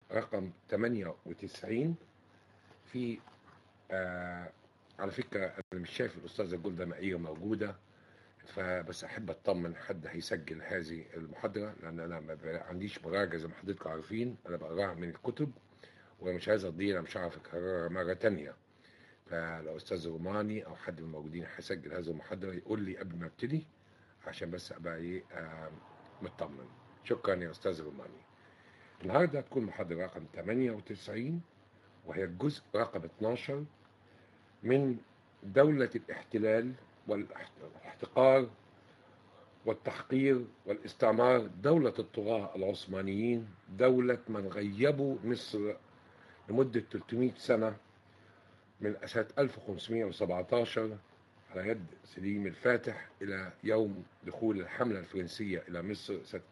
رقم 98 في آه على فكرة أنا مش شايف الأستاذة جولدا مائية موجودة فبس أحب أطمن حد هيسجل هذه المحاضرة لأن أنا ما عنديش مراجعة زي ما حضرتكم عارفين أنا بقراها من الكتب ومش عايز أضيع مش عارف أكررها مرة تانية فلو أستاذ روماني أو حد من الموجودين هيسجل هذه المحاضرة يقول لي قبل ما أبتدي عشان بس أبقى إيه آه مطمن شكرا يا أستاذ روماني النهاردة هتكون محاضرة رقم 98 وهي الجزء رقم 12 من دولة الاحتلال والاحتقار والتحقير والاستعمار دولة الطغاة العثمانيين دولة من غيبوا مصر لمدة 300 سنة من سنة 1517 على يد سليم الفاتح إلى يوم دخول الحملة الفرنسية إلى مصر سنة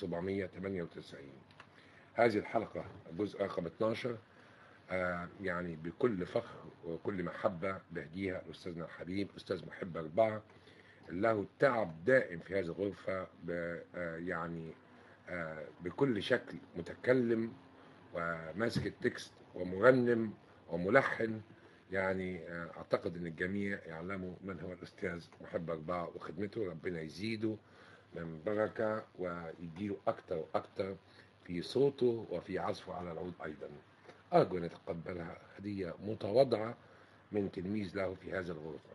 1798 هذه الحلقة الجزء رقم 12 آه يعني بكل فخر وكل محبة بهديها لأستاذنا الحبيب أستاذ محب أربعة له تعب دائم في هذه الغرفة آه يعني آه بكل شكل متكلم وماسك التكست ومرنم وملحن يعني أعتقد أن الجميع يعلموا من هو الأستاذ محب أربعة وخدمته ربنا يزيده من بركة ويديله أكتر وأكتر في صوته وفي عزفه على العود أيضا أرجو أن يتقبلها هدية متواضعة من تلميذ له في هذه الغرفة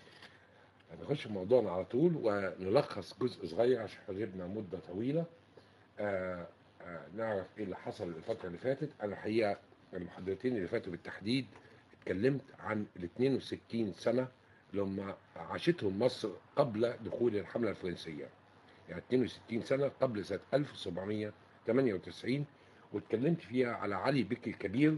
نخش في موضوعنا على طول ونلخص جزء صغير عشان حضرنا مدة طويلة آآ آآ نعرف ايه اللي حصل الفترة اللي فاتت انا الحقيقة المحاضرتين اللي فاتوا بالتحديد اتكلمت عن ال 62 سنة اللي هم عاشتهم مصر قبل دخول الحملة الفرنسية يعني 62 سنة قبل سنة 1798 واتكلمت فيها على علي بك الكبير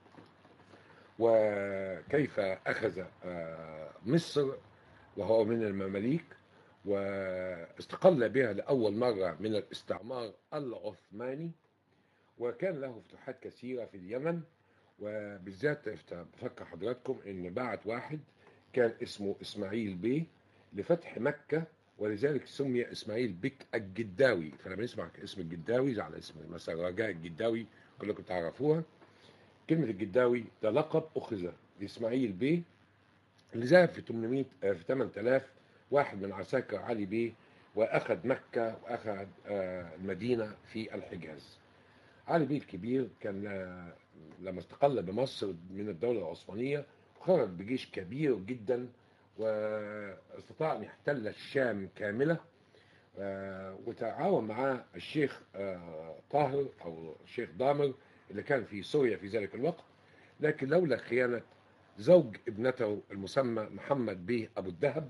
وكيف أخذ مصر وهو من المماليك واستقل بها لأول مرة من الاستعمار العثماني وكان له فتوحات كثيرة في اليمن وبالذات بفكر حضراتكم ان بعت واحد كان اسمه اسماعيل بيه لفتح مكة ولذلك سمي اسماعيل بك الجداوي فلما نسمع اسم الجداوي على اسم مثلا رجاء الجداوي كلكم تعرفوها كلمة الجداوي ده لقب أخذ لإسماعيل بيه اللي ذهب في 800 في 8000 واحد من عساكر علي بيه وأخذ مكة وأخذ المدينة في الحجاز علي بيه الكبير كان لما استقل بمصر من الدولة العثمانية خرج بجيش كبير جدا واستطاع أن يحتل الشام كاملة وتعاون معاه الشيخ طاهر أو الشيخ دامر اللي كان في سوريا في ذلك الوقت لكن لولا خيانة زوج ابنته المسمى محمد بيه أبو الدهب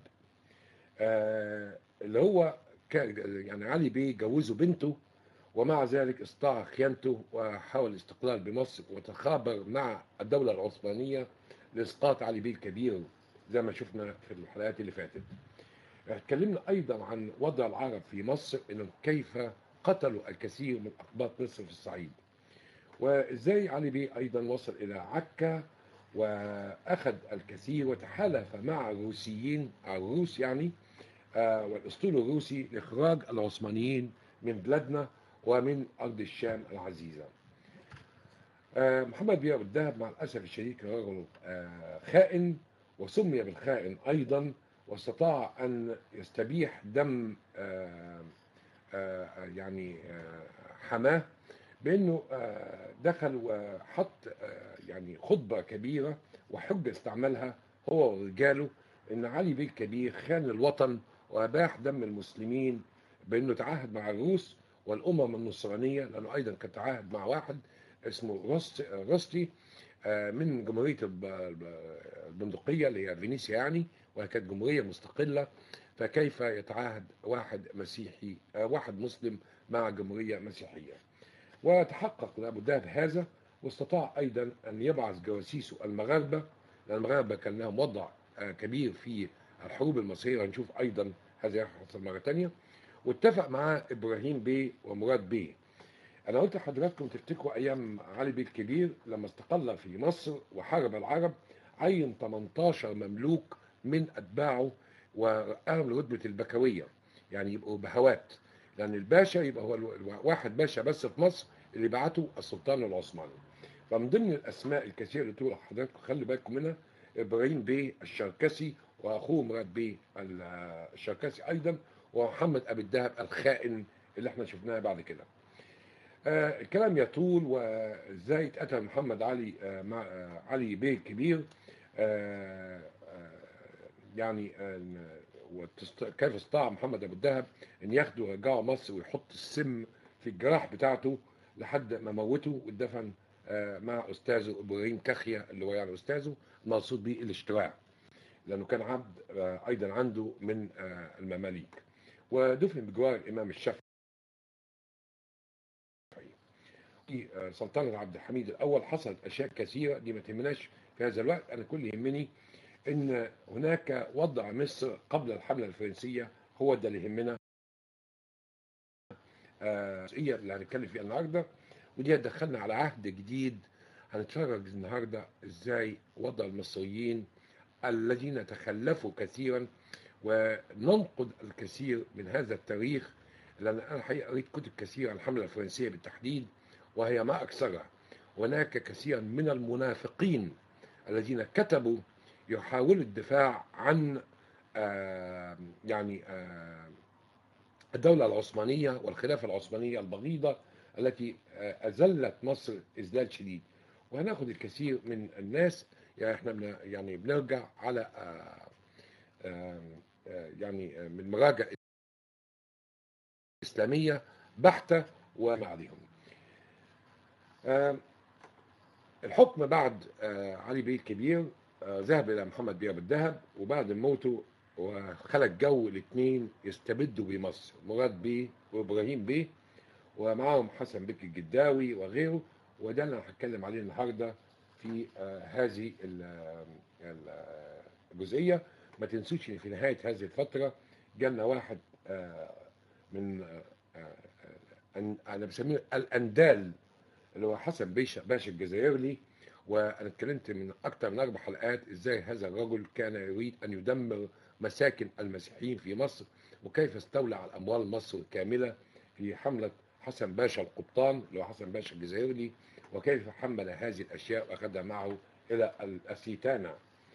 اللي هو كان يعني علي بيه جوزه بنته ومع ذلك استطاع خيانته وحاول الاستقلال بمصر وتخابر مع الدولة العثمانية لإسقاط علي بيه الكبير زي ما شفنا في الحلقات اللي فاتت اتكلمنا أيضا عن وضع العرب في مصر إنهم كيف قتلوا الكثير من أقباط مصر في الصعيد وإزاي علي بيه أيضا وصل إلى عكا وأخذ الكثير وتحالف مع الروسيين الروس يعني آه والأسطول الروسي لإخراج العثمانيين من بلادنا ومن أرض الشام العزيزة آه محمد بيه أبو الدهب مع الأسف الشديد كان رجل آه خائن وسمي بالخائن أيضا واستطاع أن يستبيح دم يعني حماه بأنه دخل وحط يعني خطبة كبيرة وحجة استعملها هو ورجاله أن علي بيه الكبير خان الوطن وأباح دم المسلمين بأنه تعاهد مع الروس والأمم النصرانية لأنه أيضا كان تعاهد مع واحد اسمه رستي من جمهورية البندقية اللي هي فينيسيا يعني وهي كانت جمهورية مستقلة فكيف يتعاهد واحد مسيحي واحد مسلم مع جمهورية مسيحية وتحقق لأبو الدهب هذا واستطاع أيضا أن يبعث جواسيسه المغاربة لأن المغاربة كان لهم وضع كبير في الحروب المصرية وهنشوف أيضا هذا يحصل مرة تانية واتفق معاه إبراهيم بيه ومراد بيه أنا قلت لحضراتكم تفتكروا أيام علي بيه الكبير لما استقل في مصر وحارب العرب عين 18 مملوك من أتباعه ورقاهم لرتبة البكوية يعني يبقوا بهوات لأن الباشا يبقى هو واحد باشا بس في مصر اللي بعته السلطان العثماني فمن ضمن الاسماء الكثيره اللي تقول حضراتكم خلي بالكم منها ابراهيم بيه الشركسي واخوه مراد بيه الشركسي ايضا ومحمد ابي الدهب الخائن اللي احنا شفناه بعد كده آه الكلام يطول وازاي اتقتل محمد علي آه مع آه علي بيه الكبير آه آه يعني آه وتست... كيف استطاع محمد ابو الدهب ان ياخده ويرجعه مصر ويحط السم في الجراح بتاعته لحد ما موته واتدفن آه مع استاذه ابراهيم كخيا اللي هو يعني استاذه المقصود به الاشتراع لانه كان عبد آه ايضا عنده من آه المماليك ودفن بجوار الامام الشافعي في سلطنة عبد الحميد الأول حصلت أشياء كثيرة دي ما تهمناش في هذا الوقت أنا كل يهمني أن هناك وضع مصر قبل الحملة الفرنسية هو ده اللي يهمنا الجزئية اللي هنتكلم فيها النهاردة ودي هتدخلنا على عهد جديد هنتفرج النهاردة ازاي وضع المصريين الذين تخلفوا كثيرا وننقد الكثير من هذا التاريخ لأن أنا حقيقة قريت كتب كثيرة عن الحملة الفرنسية بالتحديد وهي ما أكثرها هناك كثيرا من المنافقين الذين كتبوا يحاولوا الدفاع عن آه يعني آه الدولة العثمانية والخلافة العثمانية البغيضة التي آه أذلت مصر إذلال شديد وهناخد الكثير من الناس يعني احنا بن يعني بنرجع على يعني من مراجع إسلامية بحتة وما عليهم الحكم بعد علي بيه الكبير ذهب إلى محمد بيه بالذهب وبعد موته وخلق جو الاثنين يستبدوا بمصر مراد بيه وإبراهيم بيه ومعهم حسن بك الجداوي وغيره وده اللي هتكلم عليه النهارده في هذه الجزئية ما تنسوش ان في نهاية هذه الفترة جالنا واحد من انا بسميه الاندال اللي هو حسن باشا باشا الجزائري وانا اتكلمت من اكثر من اربع حلقات ازاي هذا الرجل كان يريد ان يدمر مساكن المسيحيين في مصر وكيف استولى على اموال مصر كامله في حمله حسن باشا القبطان اللي هو حسن باشا الجزائري وكيف حمل هذه الاشياء واخذها معه الى الاسيتانا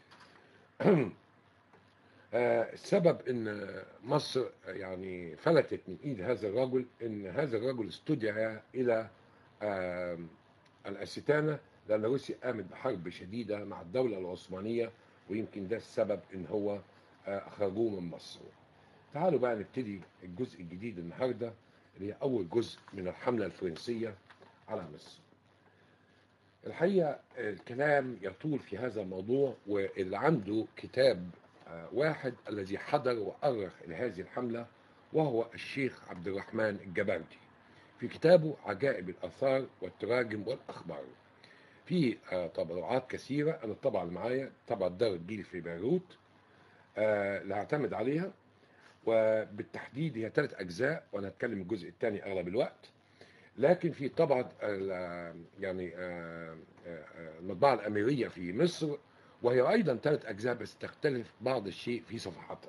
السبب ان مصر يعني فلتت من ايد هذا الرجل ان هذا الرجل استدعى الى الاسيتانا لان روسيا قامت بحرب شديده مع الدوله العثمانيه ويمكن ده السبب ان هو اخرجوه من مصر. تعالوا بقى نبتدي الجزء الجديد النهارده اللي هي اول جزء من الحمله الفرنسيه على مصر. الحقيقه الكلام يطول في هذا الموضوع واللي عنده كتاب واحد الذي حضر وأرخ لهذه الحملة وهو الشيخ عبد الرحمن الجبردي في كتابه عجائب الآثار والتراجم والأخبار في طبعات كثيرة أنا طبعا معايا طبعا دار الجيل في بيروت اللي هعتمد عليها وبالتحديد هي ثلاث أجزاء وأنا هتكلم الجزء الثاني أغلب الوقت لكن في طبعة يعني المطبعة الأميرية في مصر وهي أيضا ثلاث أجزاء بس تختلف بعض الشيء في صفحاتها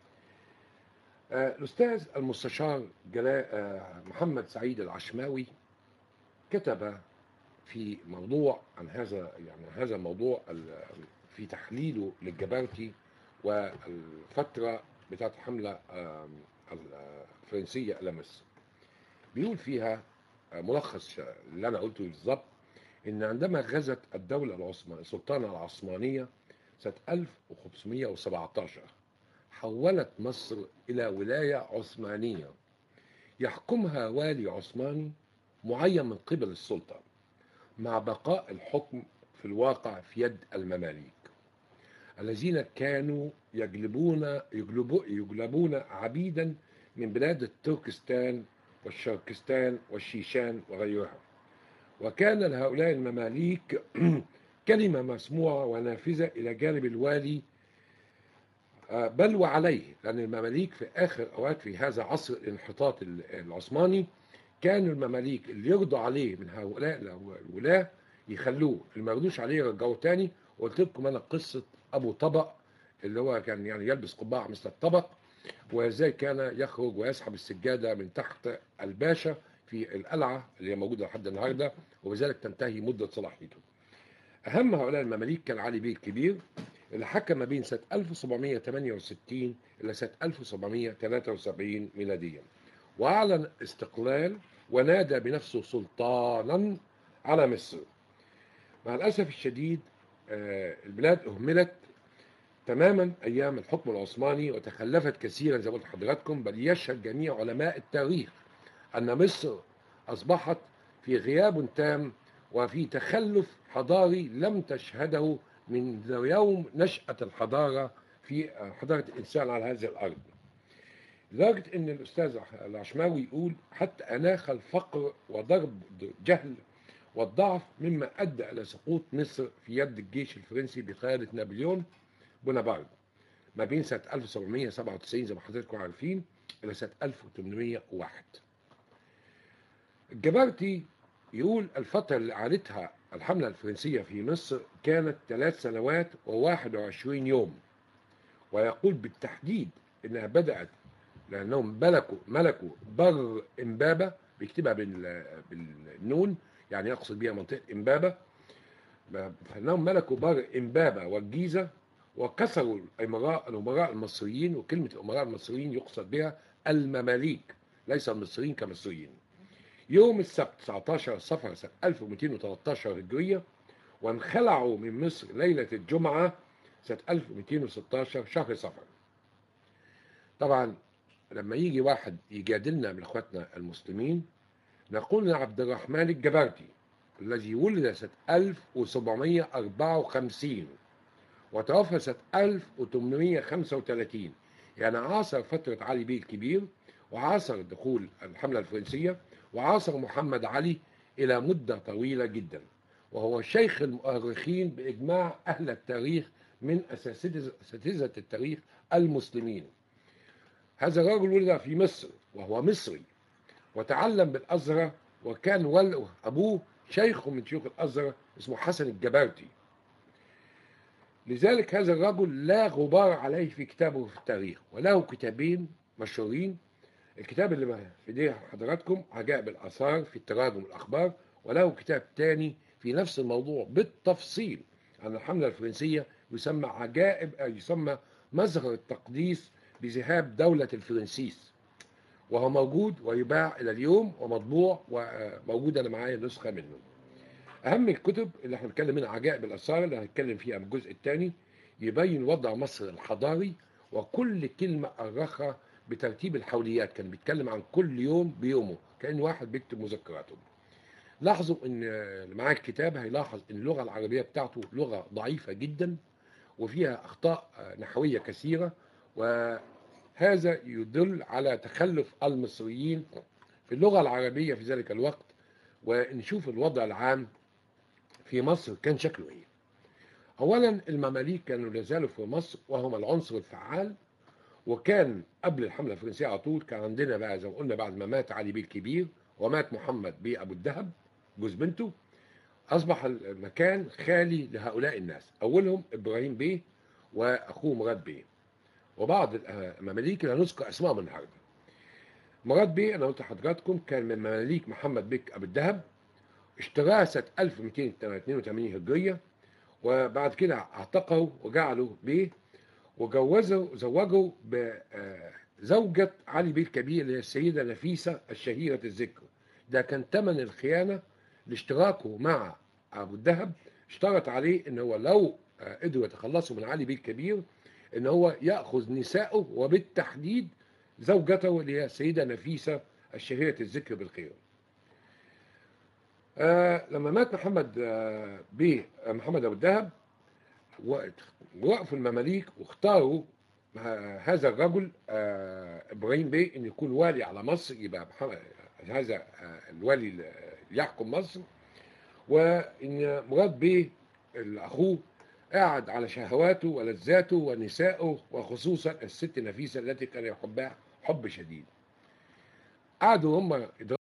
الأستاذ المستشار جلاء محمد سعيد العشماوي كتب في موضوع عن هذا يعني هذا الموضوع في تحليله للجبرتي والفترة بتاعت الحملة الفرنسية إلى مصر بيقول فيها ملخص اللي أنا قلته بالظبط إن عندما غزت الدولة العثمانية السلطانة العثمانية سنة 1517 حولت مصر إلى ولاية عثمانية يحكمها والي عثماني معين من قبل السلطة مع بقاء الحكم في الواقع في يد المماليك الذين كانوا يجلبون يجلبون, يجلبون عبيدا من بلاد التركستان والشركستان والشيشان وغيرها وكان لهؤلاء المماليك كلمة مسموعة ونافذة إلى جانب الوالي بل وعليه لأن المماليك في آخر أوقات في هذا عصر الانحطاط العثماني كانوا المماليك اللي يرضوا عليه من هؤلاء الولاة يخلوه اللي ما يرضوش عليه يرجعوه تاني وقلت لكم أنا قصة أبو طبق اللي هو كان يعني يلبس قبعة مثل الطبق وازاي كان يخرج ويسحب السجادة من تحت الباشا في القلعة اللي هي موجودة لحد النهاردة وبذلك تنتهي مدة صلاحيته أهم هؤلاء المماليك كان علي بيه الكبير اللي حكم ما بين سنة 1768 إلى سنة 1773 ميلاديا وأعلن استقلال ونادى بنفسه سلطانا على مصر مع الأسف الشديد آه، البلاد أهملت تماما أيام الحكم العثماني وتخلفت كثيرا زي ما قلت لحضراتكم بل يشهد جميع علماء التاريخ أن مصر أصبحت في غياب تام وفي تخلف حضاري لم تشهده من يوم نشأة الحضارة في حضارة الإنسان على هذه الأرض لدرجة أن الأستاذ العشماوي يقول حتى أناخ الفقر وضرب جهل والضعف مما أدى إلى سقوط مصر في يد الجيش الفرنسي بقيادة نابليون بونابرت ما بين سنة 1797 زي ما حضراتكم عارفين إلى سنة 1801 الجبرتي يقول الفترة اللي قعدتها الحملة الفرنسية في مصر كانت ثلاث سنوات و21 يوم ويقول بالتحديد انها بدأت لانهم ملكوا ملكوا بر امبابة بيكتبها بالنون يعني يقصد بها منطقة امبابة فانهم ملكوا بر امبابة والجيزة وكسروا الامراء الامراء المصريين وكلمة الامراء المصريين يقصد بها المماليك ليس المصريين كمصريين يوم السبت 19 صفر سنة 1213 هجرية وانخلعوا من مصر ليلة الجمعة سنة 1216 شهر صفر طبعا لما يجي واحد يجادلنا من اخواتنا المسلمين نقول لعبد الرحمن الجبرتي الذي ولد سنة 1754 وتوفى سنة 1835 يعني عاصر فترة علي بيه الكبير وعاصر دخول الحملة الفرنسية وعاصر محمد علي إلى مدة طويلة جدا وهو شيخ المؤرخين بإجماع أهل التاريخ من أساتذة التاريخ المسلمين هذا الرجل ولد في مصر وهو مصري وتعلم بالأزهر وكان ول أبوه شيخ من شيوخ الأزهر اسمه حسن الجبرتي لذلك هذا الرجل لا غبار عليه في كتابه في التاريخ وله كتابين مشهورين الكتاب اللي في ايديه حضراتكم عجائب الآثار في التراجم الأخبار وله كتاب تاني في نفس الموضوع بالتفصيل عن الحملة الفرنسية يسمى عجائب يسمى مظهر التقديس بذهاب دولة الفرنسيس وهو موجود ويباع إلى اليوم ومطبوع وموجود أنا معايا نسخة منه أهم الكتب اللي احنا بنتكلم منها عجائب الآثار اللي هنتكلم فيها من الجزء الثاني يبين وضع مصر الحضاري وكل كلمة أرخها بترتيب الحوليات كان بيتكلم عن كل يوم بيومه كأن واحد بيكتب مذكراته لاحظوا ان اللي معاه الكتاب هيلاحظ ان اللغة العربية بتاعته لغة ضعيفة جدا وفيها أخطاء نحوية كثيرة وهذا يدل على تخلف المصريين في اللغة العربية في ذلك الوقت ونشوف الوضع العام في مصر كان شكله ايه اولا المماليك كانوا لازالوا في مصر وهم العنصر الفعال وكان قبل الحمله الفرنسيه على طول كان عندنا بقى زي ما قلنا بعد ما مات علي بيه الكبير ومات محمد بيه ابو الدهب جوز بنته اصبح المكان خالي لهؤلاء الناس اولهم ابراهيم بيه واخوه مراد بيه وبعض المماليك اللي هنذكر اسمائهم النهارده مراد بيه انا قلت لحضراتكم كان من مماليك محمد بيك ابو الدهب اشتراها سنه 1282 هجريه وبعد كده اعتقه وجعله بيه وجوزه زوجه بزوجة علي بيه الكبير اللي هي السيدة نفيسة الشهيرة الذكر ده كان ثمن الخيانة لاشتراكه مع أبو الدهب اشترط عليه ان هو لو قدروا يتخلصوا من علي بيه الكبير ان هو يأخذ نساءه وبالتحديد زوجته اللي هي السيدة نفيسة الشهيرة الذكر بالخير آه لما مات محمد آه بيه آه محمد ابو الدهب وقفوا المماليك واختاروا هذا الرجل ابراهيم بيه ان يكون والي على مصر يبقى محمد هذا الوالي اللي يحكم مصر وان مراد بيه اخوه قاعد على شهواته ولذاته ونسائه وخصوصا الست نفيسه التي كان يحبها حب شديد قعدوا هم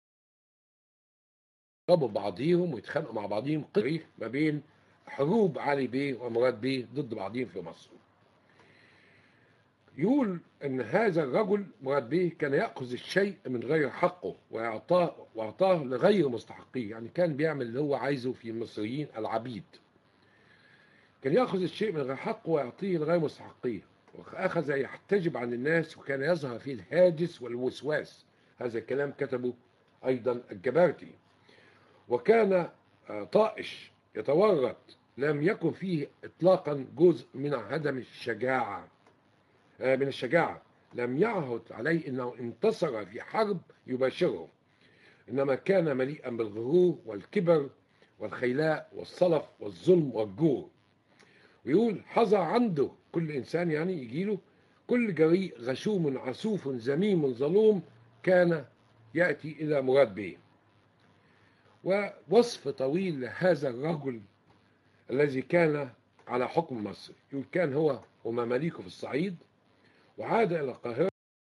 يضربوا بعضيهم ويتخانقوا مع بعضيهم قريب ما بين حروب علي بيه ومراد بيه ضد بعضهم في مصر يقول ان هذا الرجل مراد به كان ياخذ الشيء من غير حقه ويعطاه واعطاه لغير مستحقيه يعني كان بيعمل اللي هو عايزه في المصريين العبيد كان ياخذ الشيء من غير حقه ويعطيه لغير مستحقيه واخذ يحتجب عن الناس وكان يظهر فيه الهاجس والوسواس هذا الكلام كتبه ايضا الجبارتي وكان آه، طائش يتورط لم يكن فيه اطلاقا جزء من عدم الشجاعه آه، من الشجاعة لم يعهد عليه أنه انتصر في حرب يباشره إنما كان مليئا بالغرور والكبر والخيلاء والصلف والظلم والجور ويقول حظى عنده كل إنسان يعني يجيله كل جريء غشوم عسوف زميم ظلوم كان يأتي إلى مراد بيه ووصف طويل لهذا الرجل الذي كان على حكم مصر يقول كان هو ومماليكه في الصعيد وعاد إلى القاهرة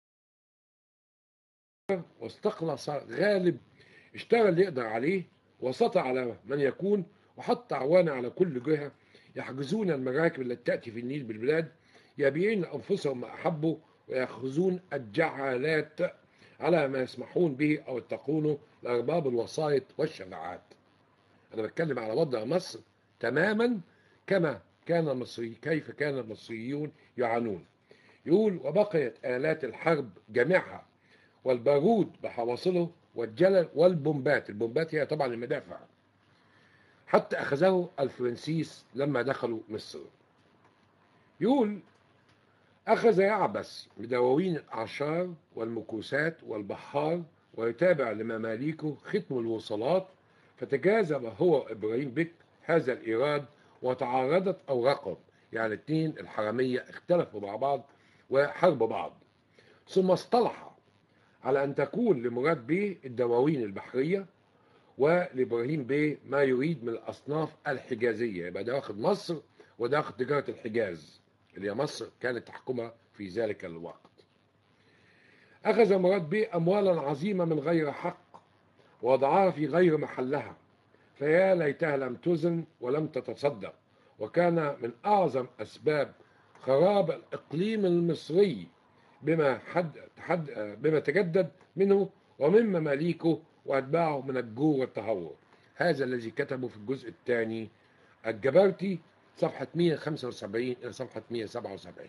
واستخلص غالب اشترى اللي يقدر عليه وسطى على من يكون وحط عوانة على كل جهة يحجزون المراكب التي تأتي في النيل بالبلاد يبيعون أنفسهم ما أحبوا ويأخذون الجعالات على ما يسمحون به أو يتقونه لأرباب الوسائط والشفاعات أنا بتكلم على وضع مصر تماما كما كان المصري كيف كان المصريون يعانون يقول وبقيت آلات الحرب جميعها والبارود بحواصله والجلل والبومبات البومبات هي طبعا المدافع حتى أخذه الفرنسيس لما دخلوا مصر يقول أخذ يعبس بدواوين الأعشار والمكوسات والبحار ويتابع لمماليكه ختم الوصلات فتجاذب هو إبراهيم بك هذا الإيراد وتعارضت أوراقهم يعني الاثنين الحرامية اختلفوا مع بعض وحرب بعض ثم اصطلح على أن تكون لمراد بيه الدواوين البحرية ولإبراهيم بيه ما يريد من الأصناف الحجازية يبقى ده واخد مصر وده واخد تجارة الحجاز اللي هي مصر كانت تحكمها في ذلك الوقت أخذ مراد بيه أموالا عظيمة من غير حق ووضعها في غير محلها فيا ليتها لم تزن ولم تتصدق وكان من أعظم أسباب خراب الإقليم المصري بما حد حد بما تجدد منه ومن مماليكه وأتباعه من الجور والتهور هذا الذي كتبه في الجزء الثاني الجبرتي صفحة 175 إلى صفحة 177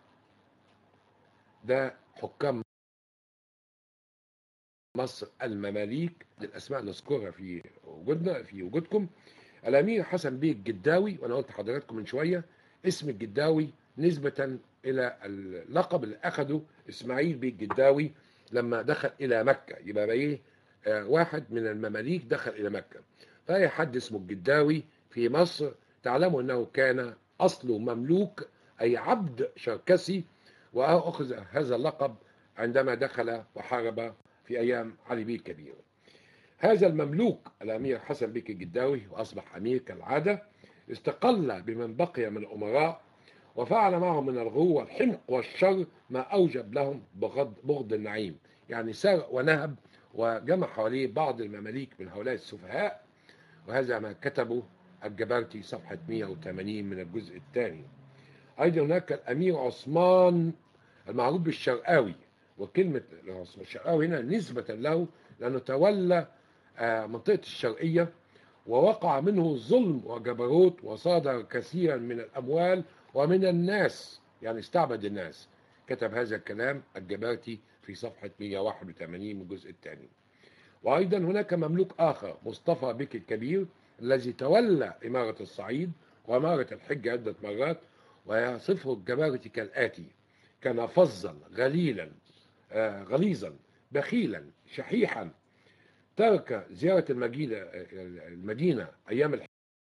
ده حكام مصر المماليك للأسماء نذكرها في وجودنا في وجودكم الأمير حسن بيه الجداوي وأنا قلت لحضراتكم من شوية اسم الجداوي نسبة إلى اللقب اللي أخده إسماعيل بيه الجداوي لما دخل إلى مكة يبقى إيه آه واحد من المماليك دخل إلى مكة فأي حد اسمه الجداوي في مصر تعلموا أنه كان أصله مملوك أي عبد شركسي وأخذ هذا اللقب عندما دخل وحارب في أيام علي بيه الكبير هذا المملوك الأمير حسن بيك الجداوي وأصبح أمير كالعادة استقل بمن بقي من الأمراء وفعل معهم من الغرور والحمق والشر ما أوجب لهم بغض بغض النعيم يعني سرق ونهب وجمع حواليه بعض المماليك من هؤلاء السفهاء وهذا ما كتبه الجبرتي صفحة 180 من الجزء الثاني أيضا هناك الأمير عثمان المعروف بالشرقاوي وكلمة الشرقاوي هنا نسبة له لأنه تولى منطقة الشرقية ووقع منه ظلم وجبروت وصادر كثيرا من الأموال ومن الناس يعني استعبد الناس كتب هذا الكلام الجبارتي في صفحة 181 من الجزء الثاني وأيضا هناك مملوك آخر مصطفى بك الكبير الذي تولى إمارة الصعيد وإمارة الحج عدة مرات ويصفه الجبارتي كالآتي كان فظا غليلا آه غليظا بخيلا شحيحا ترك زيارة المدينة المدينة أيام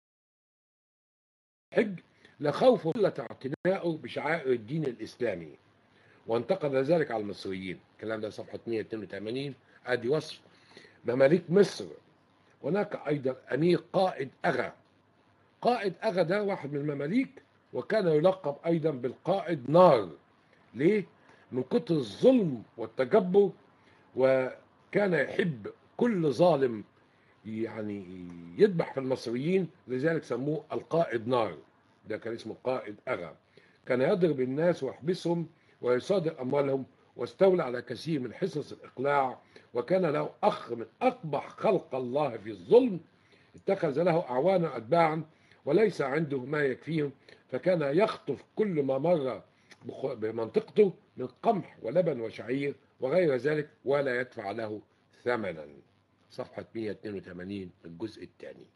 الحج لخوف قلة اعتنائه بشعائر الدين الإسلامي وانتقد ذلك على المصريين الكلام ده صفحة 182 ادي وصف مماليك مصر هناك أيضا أمير قائد أغا قائد أغا ده واحد من المماليك وكان يلقب أيضا بالقائد نار ليه؟ من كتر الظلم والتجبر وكان يحب كل ظالم يعني يذبح في المصريين لذلك سموه القائد نار ده كان اسمه قائد أغا كان يضرب الناس ويحبسهم ويصادر أموالهم واستولى على كثير من حصص الإقلاع وكان له أخ من أقبح خلق الله في الظلم اتخذ له أعوانا أتباعا وليس عنده ما يكفيهم فكان يخطف كل ما مر بمنطقته من قمح ولبن وشعير وغير ذلك ولا يدفع له ثمنا صفحة 182 الجزء الثاني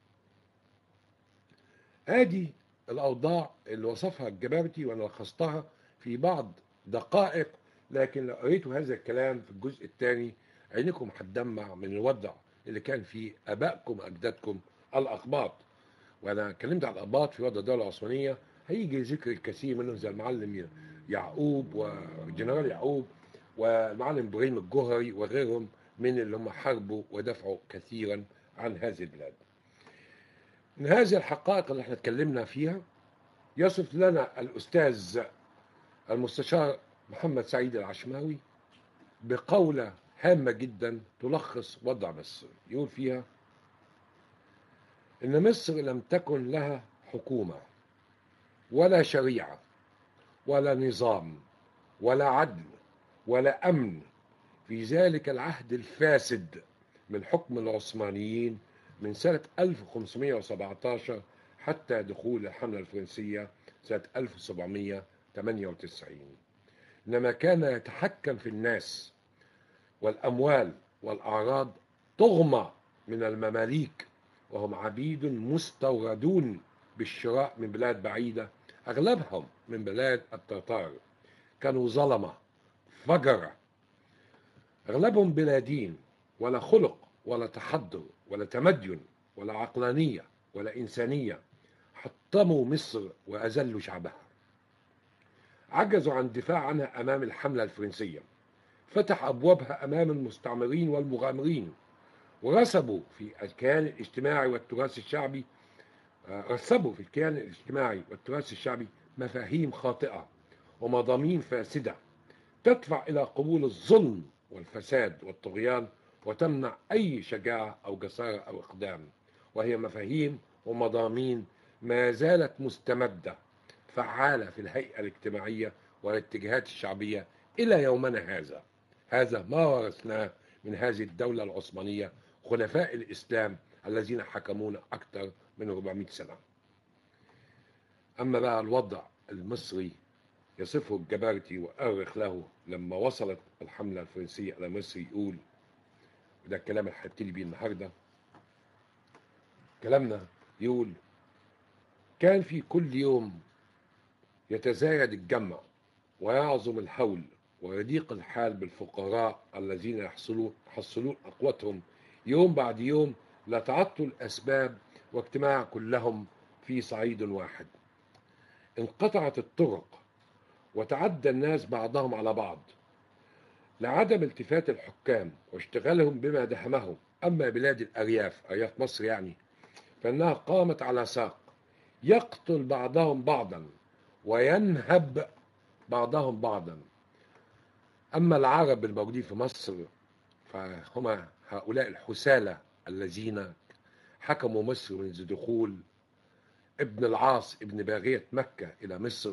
هذه الأوضاع اللي وصفها الجبابتي وأنا لخصتها في بعض دقائق لكن لو قريت هذا الكلام في الجزء الثاني عينكم هتدمع من الوضع اللي كان فيه ابائكم واجدادكم الاقباط وانا اتكلمت عن الاقباط في وضع الدوله العثمانيه هيجي ذكر الكثير منهم زي المعلم يعقوب والجنرال يعقوب والمعلم ابراهيم الجوهري وغيرهم من اللي هم حاربوا ودفعوا كثيرا عن هذه البلاد. من هذه الحقائق اللي احنا اتكلمنا فيها يصف لنا الاستاذ المستشار محمد سعيد العشماوي بقولة هامة جدا تلخص وضع مصر يقول فيها إن مصر لم تكن لها حكومة ولا شريعة ولا نظام ولا عدل ولا أمن في ذلك العهد الفاسد من حكم العثمانيين من سنة 1517 حتى دخول الحملة الفرنسية سنة 1798 إنما كان يتحكم في الناس والأموال والأعراض تغمى من المماليك وهم عبيد مستوردون بالشراء من بلاد بعيدة أغلبهم من بلاد التتار كانوا ظلمة فجرة أغلبهم بلا دين ولا خلق ولا تحضر ولا تمدن ولا عقلانية ولا إنسانية حطموا مصر وأذلوا شعبها عجزوا عن الدفاع عنها أمام الحملة الفرنسية فتح أبوابها أمام المستعمرين والمغامرين ورسبوا في الكيان الاجتماعي والتراث الشعبي رسبوا في الكيان الاجتماعي والتراث الشعبي مفاهيم خاطئة ومضامين فاسدة تدفع إلى قبول الظلم والفساد والطغيان وتمنع أي شجاعة أو جسارة أو إقدام وهي مفاهيم ومضامين ما زالت مستمدة فعالة في الهيئة الاجتماعية والاتجاهات الشعبية إلى يومنا هذا هذا ما ورثناه من هذه الدولة العثمانية خلفاء الإسلام الذين حكمونا أكثر من 400 سنة أما بقى الوضع المصري يصفه الجبارتي وأرخ له لما وصلت الحملة الفرنسية إلى مصر يقول وده الكلام اللي هبتدي بيه النهارده كلامنا يقول كان في كل يوم يتزايد الجمع ويعظم الهول ويضيق الحال بالفقراء الذين يحصلون يحصلون أقوتهم يوم بعد يوم لتعطل الأسباب واجتماع كلهم في صعيد واحد انقطعت الطرق وتعدى الناس بعضهم على بعض لعدم التفات الحكام واشتغالهم بما دهمهم أما بلاد الأرياف أرياف مصر يعني فإنها قامت على ساق يقتل بعضهم بعضا وينهب بعضهم بعضا أما العرب الموجودين في مصر فهم هؤلاء الحسالة الذين حكموا مصر منذ دخول ابن العاص ابن باغية مكة إلى مصر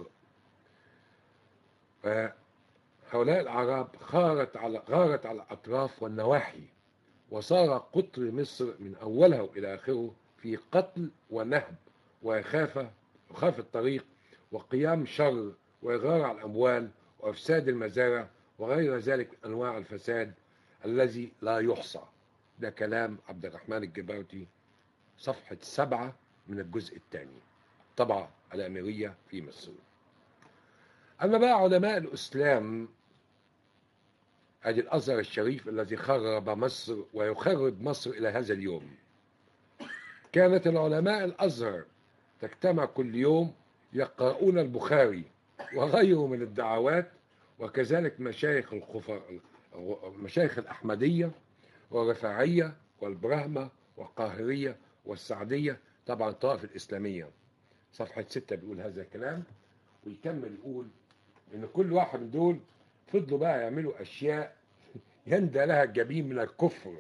هؤلاء العرب غارت على غارت على الأطراف والنواحي وصار قطر مصر من أولها إلى آخره في قتل ونهب وإخافة وخاف الطريق وقيام شر وإغارة على الأموال وإفساد المزارع وغير ذلك أنواع الفساد الذي لا يحصى ده كلام عبد الرحمن الجبارتي صفحة سبعة من الجزء الثاني طبعة الأميرية في مصر أما بقى علماء الإسلام أدي الأزهر الشريف الذي خرب مصر ويخرب مصر إلى هذا اليوم كانت العلماء الأزهر تجتمع كل يوم يقرؤون البخاري وغيره من الدعوات وكذلك مشايخ الخفر مشايخ الأحمدية والرفاعية والبرهمة والقاهرية والسعدية طبعا الطائف الإسلامية صفحة ستة بيقول هذا الكلام ويكمل يقول إن كل واحد من دول فضلوا بقى يعملوا أشياء يندى لها الجبين من الكفر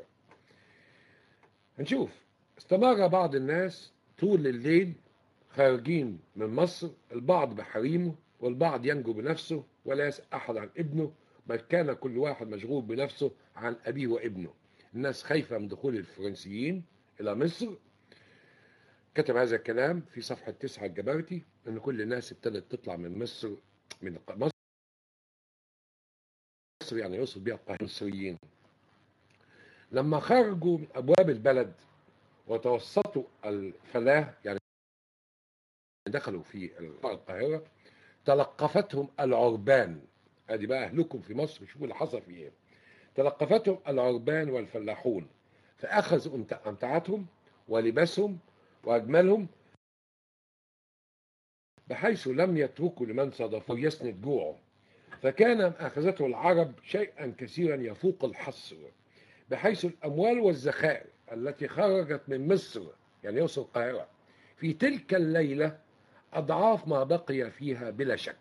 نشوف استمر بعض الناس طول الليل خارجين من مصر البعض بحريمه والبعض ينجو بنفسه ولا يسأل أحد عن ابنه بل كان كل واحد مشغول بنفسه عن أبيه وابنه الناس خايفة من دخول الفرنسيين إلى مصر كتب هذا الكلام في صفحة تسعة الجبرتي أن كل الناس ابتدت تطلع من مصر من مصر يعني يقصد بها المصريين لما خرجوا من أبواب البلد وتوسطوا الفلاة يعني دخلوا في القاهرة تلقفتهم العربان ادي بقى اهلكم في مصر شوفوا اللي حصل في ايه تلقفتهم العربان والفلاحون فاخذوا امتعتهم ولباسهم واجمالهم بحيث لم يتركوا لمن صادفوا يسند جوعه فكان اخذته العرب شيئا كثيرا يفوق الحصر بحيث الاموال والذخائر التي خرجت من مصر يعني يوصل القاهره في تلك الليله اضعاف ما بقي فيها بلا شك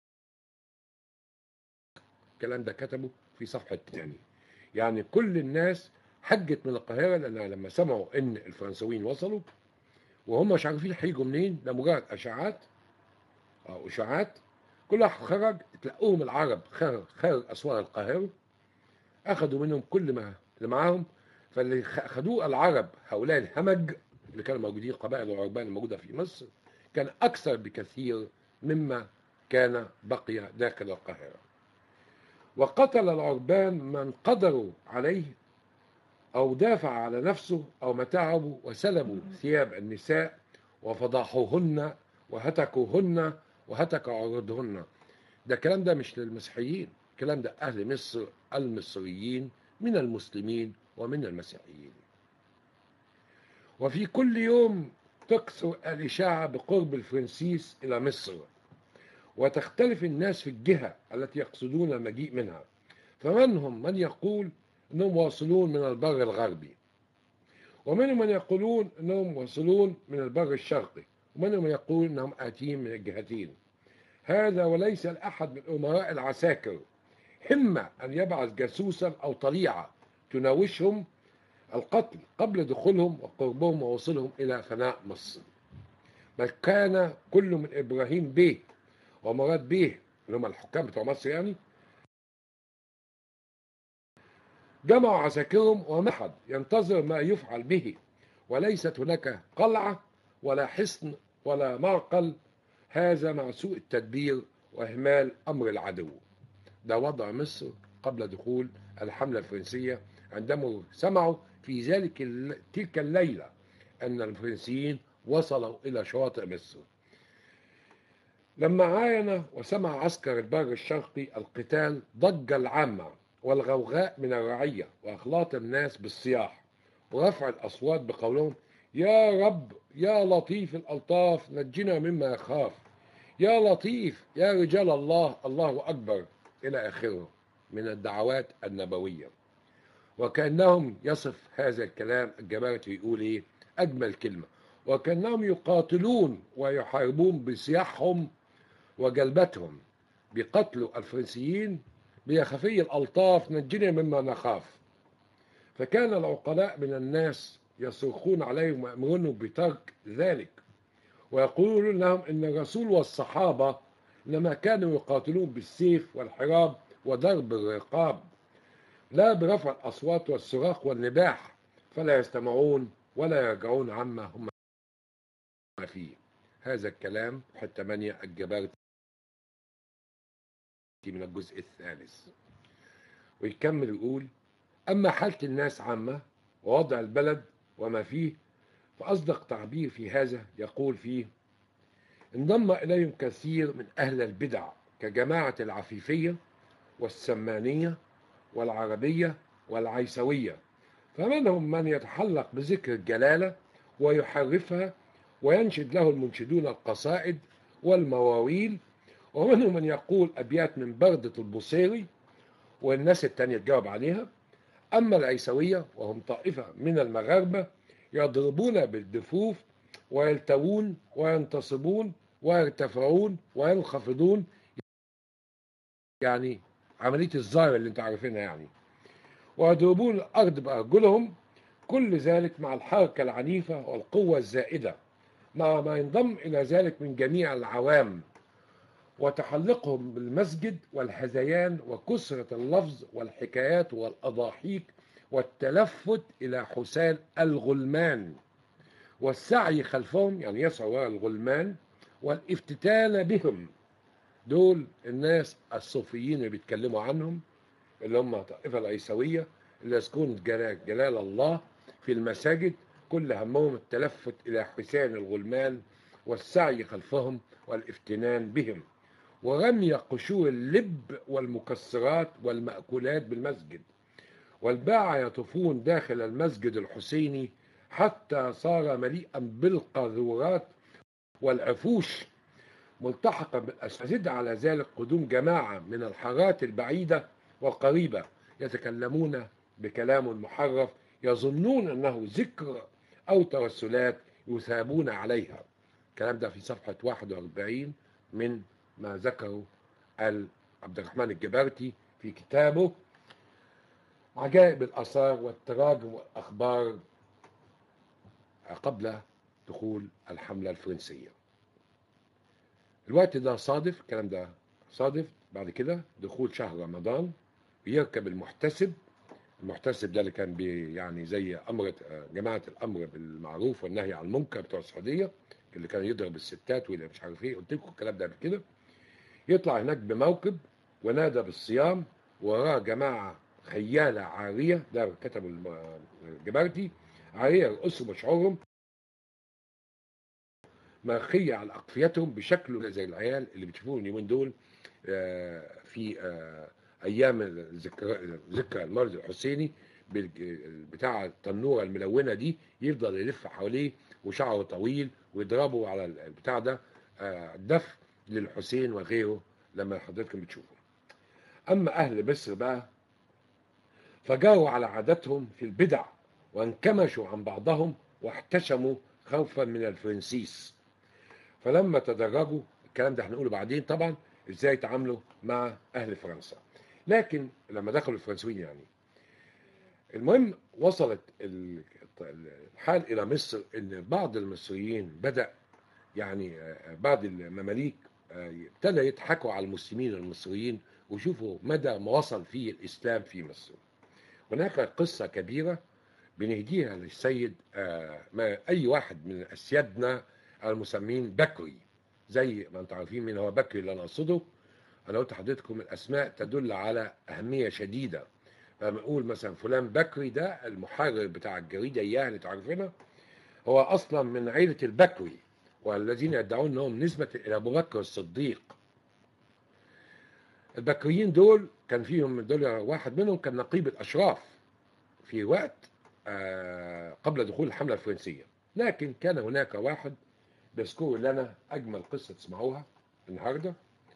الكلام ده كتبه في صفحة تاني يعني كل الناس حجت من القاهرة لأنها لما سمعوا إن الفرنساويين وصلوا وهم مش عارفين هيجوا منين ده مجرد أشعات أو إشاعات كل واحد خرج تلاقوهم العرب خارج, خارج أسوار القاهرة أخذوا منهم كل ما اللي معاهم فاللي خدوه العرب هؤلاء الهمج اللي كانوا موجودين قبائل العربان الموجودة في مصر كان أكثر بكثير مما كان بقي داخل القاهرة وقتل العربان من قدروا عليه أو دافع على نفسه أو متاعه وسلبوا ثياب النساء وفضحوهن وهتكوهن وهتك عرضهن ده الكلام ده مش للمسيحيين الكلام ده أهل مصر المصريين من المسلمين ومن المسيحيين وفي كل يوم تكثر الإشاعة بقرب الفرنسيس إلى مصر وتختلف الناس في الجهة التي يقصدون المجيء منها فمنهم من يقول أنهم واصلون من البر الغربي ومنهم من يقولون أنهم واصلون من البر الشرقي ومنهم من يقول أنهم آتين من الجهتين هذا وليس لأحد من أمراء العساكر همة أن يبعث جاسوسا أو طليعة تناوشهم القتل قبل دخولهم وقربهم ووصولهم إلى فناء مصر بل كان كل من إبراهيم بيه ومراد بيه اللي هم الحكام بتوع مصر يعني جمعوا عساكرهم ومحد ينتظر ما يفعل به وليست هناك قلعة ولا حصن ولا معقل هذا مع سوء التدبير وإهمال أمر العدو ده وضع مصر قبل دخول الحملة الفرنسية عندما سمعوا في ذلك تلك الليلة أن الفرنسيين وصلوا إلى شواطئ مصر لما عاين وسمع عسكر البر الشرقي القتال ضج العامة والغوغاء من الرعية وأخلاط الناس بالصياح ورفع الأصوات بقولهم يا رب يا لطيف الألطاف نجنا مما يخاف يا لطيف يا رجال الله الله أكبر إلى آخره من الدعوات النبوية وكأنهم يصف هذا الكلام الجبارة يقول إيه أجمل كلمة وكأنهم يقاتلون ويحاربون بسياحهم وجلبتهم بقتل الفرنسيين بخفي الألطاف نجنا مما نخاف فكان العقلاء من الناس يصرخون عليهم ويأمرونهم بترك ذلك ويقولون لهم إن الرسول والصحابة إنما كانوا يقاتلون بالسيف والحراب وضرب الرقاب لا برفع الأصوات والصراخ والنباح فلا يستمعون ولا يرجعون عما هم فيه هذا الكلام حتى 8 الجبارة من الجزء الثالث ويكمل يقول أما حالة الناس عامة ووضع البلد وما فيه فأصدق تعبير في هذا يقول فيه انضم إليهم كثير من أهل البدع كجماعة العفيفية والسمانية والعربية والعيسوية فمنهم من يتحلق بذكر الجلالة ويحرفها وينشد له المنشدون القصائد والمواويل ومنهم من يقول أبيات من بردة البصيري والناس التانية تجاوب عليها أما العيسوية وهم طائفة من المغاربة يضربون بالدفوف ويلتوون وينتصبون ويرتفعون وينخفضون يعني عملية الظاهر اللي انتم عارفينها يعني ويضربون الأرض بأرجلهم كل ذلك مع الحركة العنيفة والقوة الزائدة مع ما ينضم إلى ذلك من جميع العوام وتحلقهم بالمسجد والهذيان وكسرة اللفظ والحكايات والأضاحيك والتلفت إلى حسان الغلمان والسعي خلفهم يعني يسعى وراء الغلمان والافتتان بهم دول الناس الصوفيين اللي بيتكلموا عنهم اللي هم الطائفة العيسوية اللي يذكرون جلال, جلال الله في المساجد كل همهم التلفت إلى حسان الغلمان والسعي خلفهم والافتنان بهم ورمي قشور اللب والمكسرات والمأكولات بالمسجد والباعة يطوفون داخل المسجد الحسيني حتى صار مليئا بالقاذورات والعفوش ملتحقا بالأساتذة على ذلك قدوم جماعة من الحارات البعيدة والقريبة يتكلمون بكلام محرف يظنون أنه ذكر أو توسلات يثابون عليها الكلام ده في صفحة 41 من ما ذكره عبد الرحمن الجبرتي في كتابه عجائب الآثار والتراجم والأخبار قبل دخول الحملة الفرنسية الوقت ده صادف الكلام ده صادف بعد كده دخول شهر رمضان بيركب المحتسب المحتسب ده اللي كان بي يعني زي أمر جماعة الأمر بالمعروف والنهي عن المنكر بتوع السعودية اللي كان يضرب الستات واللي مش عارف ايه قلت لكم الكلام ده قبل كده يطلع هناك بموكب ونادى بالصيام وراه جماعة خيالة عارية ده كتب الجبرتي عارية رؤوسهم وشعورهم ماخية على أقفيتهم بشكل زي العيال اللي بتشوفوهم اليومين دول في أيام ذكرى ذكرى المولد الحسيني بتاع التنورة الملونة دي يفضل يلف حواليه وشعره طويل ويضربوا على البتاع ده دف للحسين وغيره لما حضرتكم بتشوفوا أما أهل مصر بقى فجاروا على عاداتهم في البدع وانكمشوا عن بعضهم واحتشموا خوفا من الفرنسيس فلما تدرجوا الكلام ده هنقوله بعدين طبعا ازاي يتعاملوا مع اهل فرنسا لكن لما دخلوا الفرنسيين يعني المهم وصلت الحال الى مصر ان بعض المصريين بدا يعني بعض المماليك ابتدى يضحكوا على المسلمين المصريين وشوفوا مدى ما وصل فيه الاسلام في مصر هناك قصه كبيره بنهديها للسيد ما اي واحد من اسيادنا المسمين بكري زي ما انتم عارفين مين هو بكري اللي انا اقصده انا قلت لحضرتكم الاسماء تدل على اهميه شديده لما نقول مثلا فلان بكري ده المحرر بتاع الجريده اياها اللي تعرفينها هو اصلا من عيله البكري والذين يدعون انهم نسبه الى ابو بكر الصديق البكريين دول كان فيهم دول واحد منهم كان نقيب الاشراف في وقت قبل دخول الحمله الفرنسيه لكن كان هناك واحد بيذكر لنا أجمل قصة تسمعوها النهاردة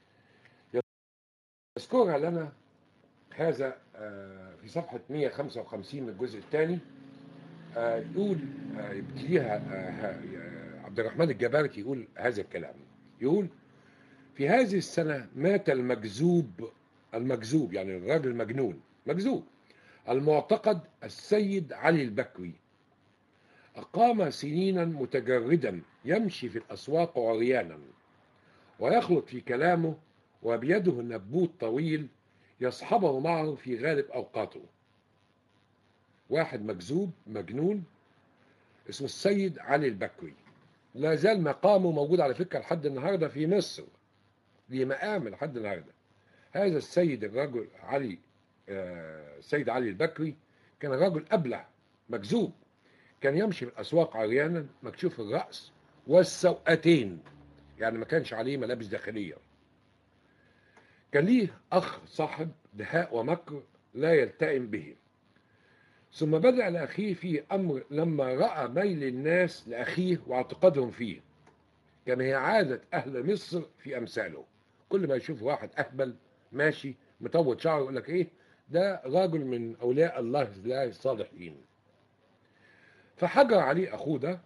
يذكرها لنا هذا في صفحة 155 من الجزء الثاني يقول يبتديها عبد الرحمن الجبارتي يقول هذا الكلام يقول في هذه السنة مات المجذوب المجذوب يعني الراجل المجنون مجذوب المعتقد السيد علي البكري أقام سنينا متجردا يمشي في الأسواق عريانا ويخلط في كلامه وبيده نبوت طويل يصحبه معه في غالب أوقاته واحد مجذوب مجنون اسمه السيد علي البكري لا زال مقامه موجود على فكرة لحد النهاردة في مصر ليه مقام لحد النهاردة هذا السيد الرجل علي السيد علي البكري كان رجل أبلع مجذوب كان يمشي في الأسواق عريانا مكشوف الرأس والسوأتين يعني ما كانش عليه ملابس داخلية كان ليه أخ صاحب دهاء ومكر لا يلتئم به ثم بدأ لأخيه في أمر لما رأى ميل الناس لأخيه واعتقادهم فيه كما هي عادة أهل مصر في أمثاله كل ما يشوف واحد أهبل ماشي مطوط شعره يقول لك إيه ده راجل من أولياء الله الصالحين فحجر عليه أخوه ده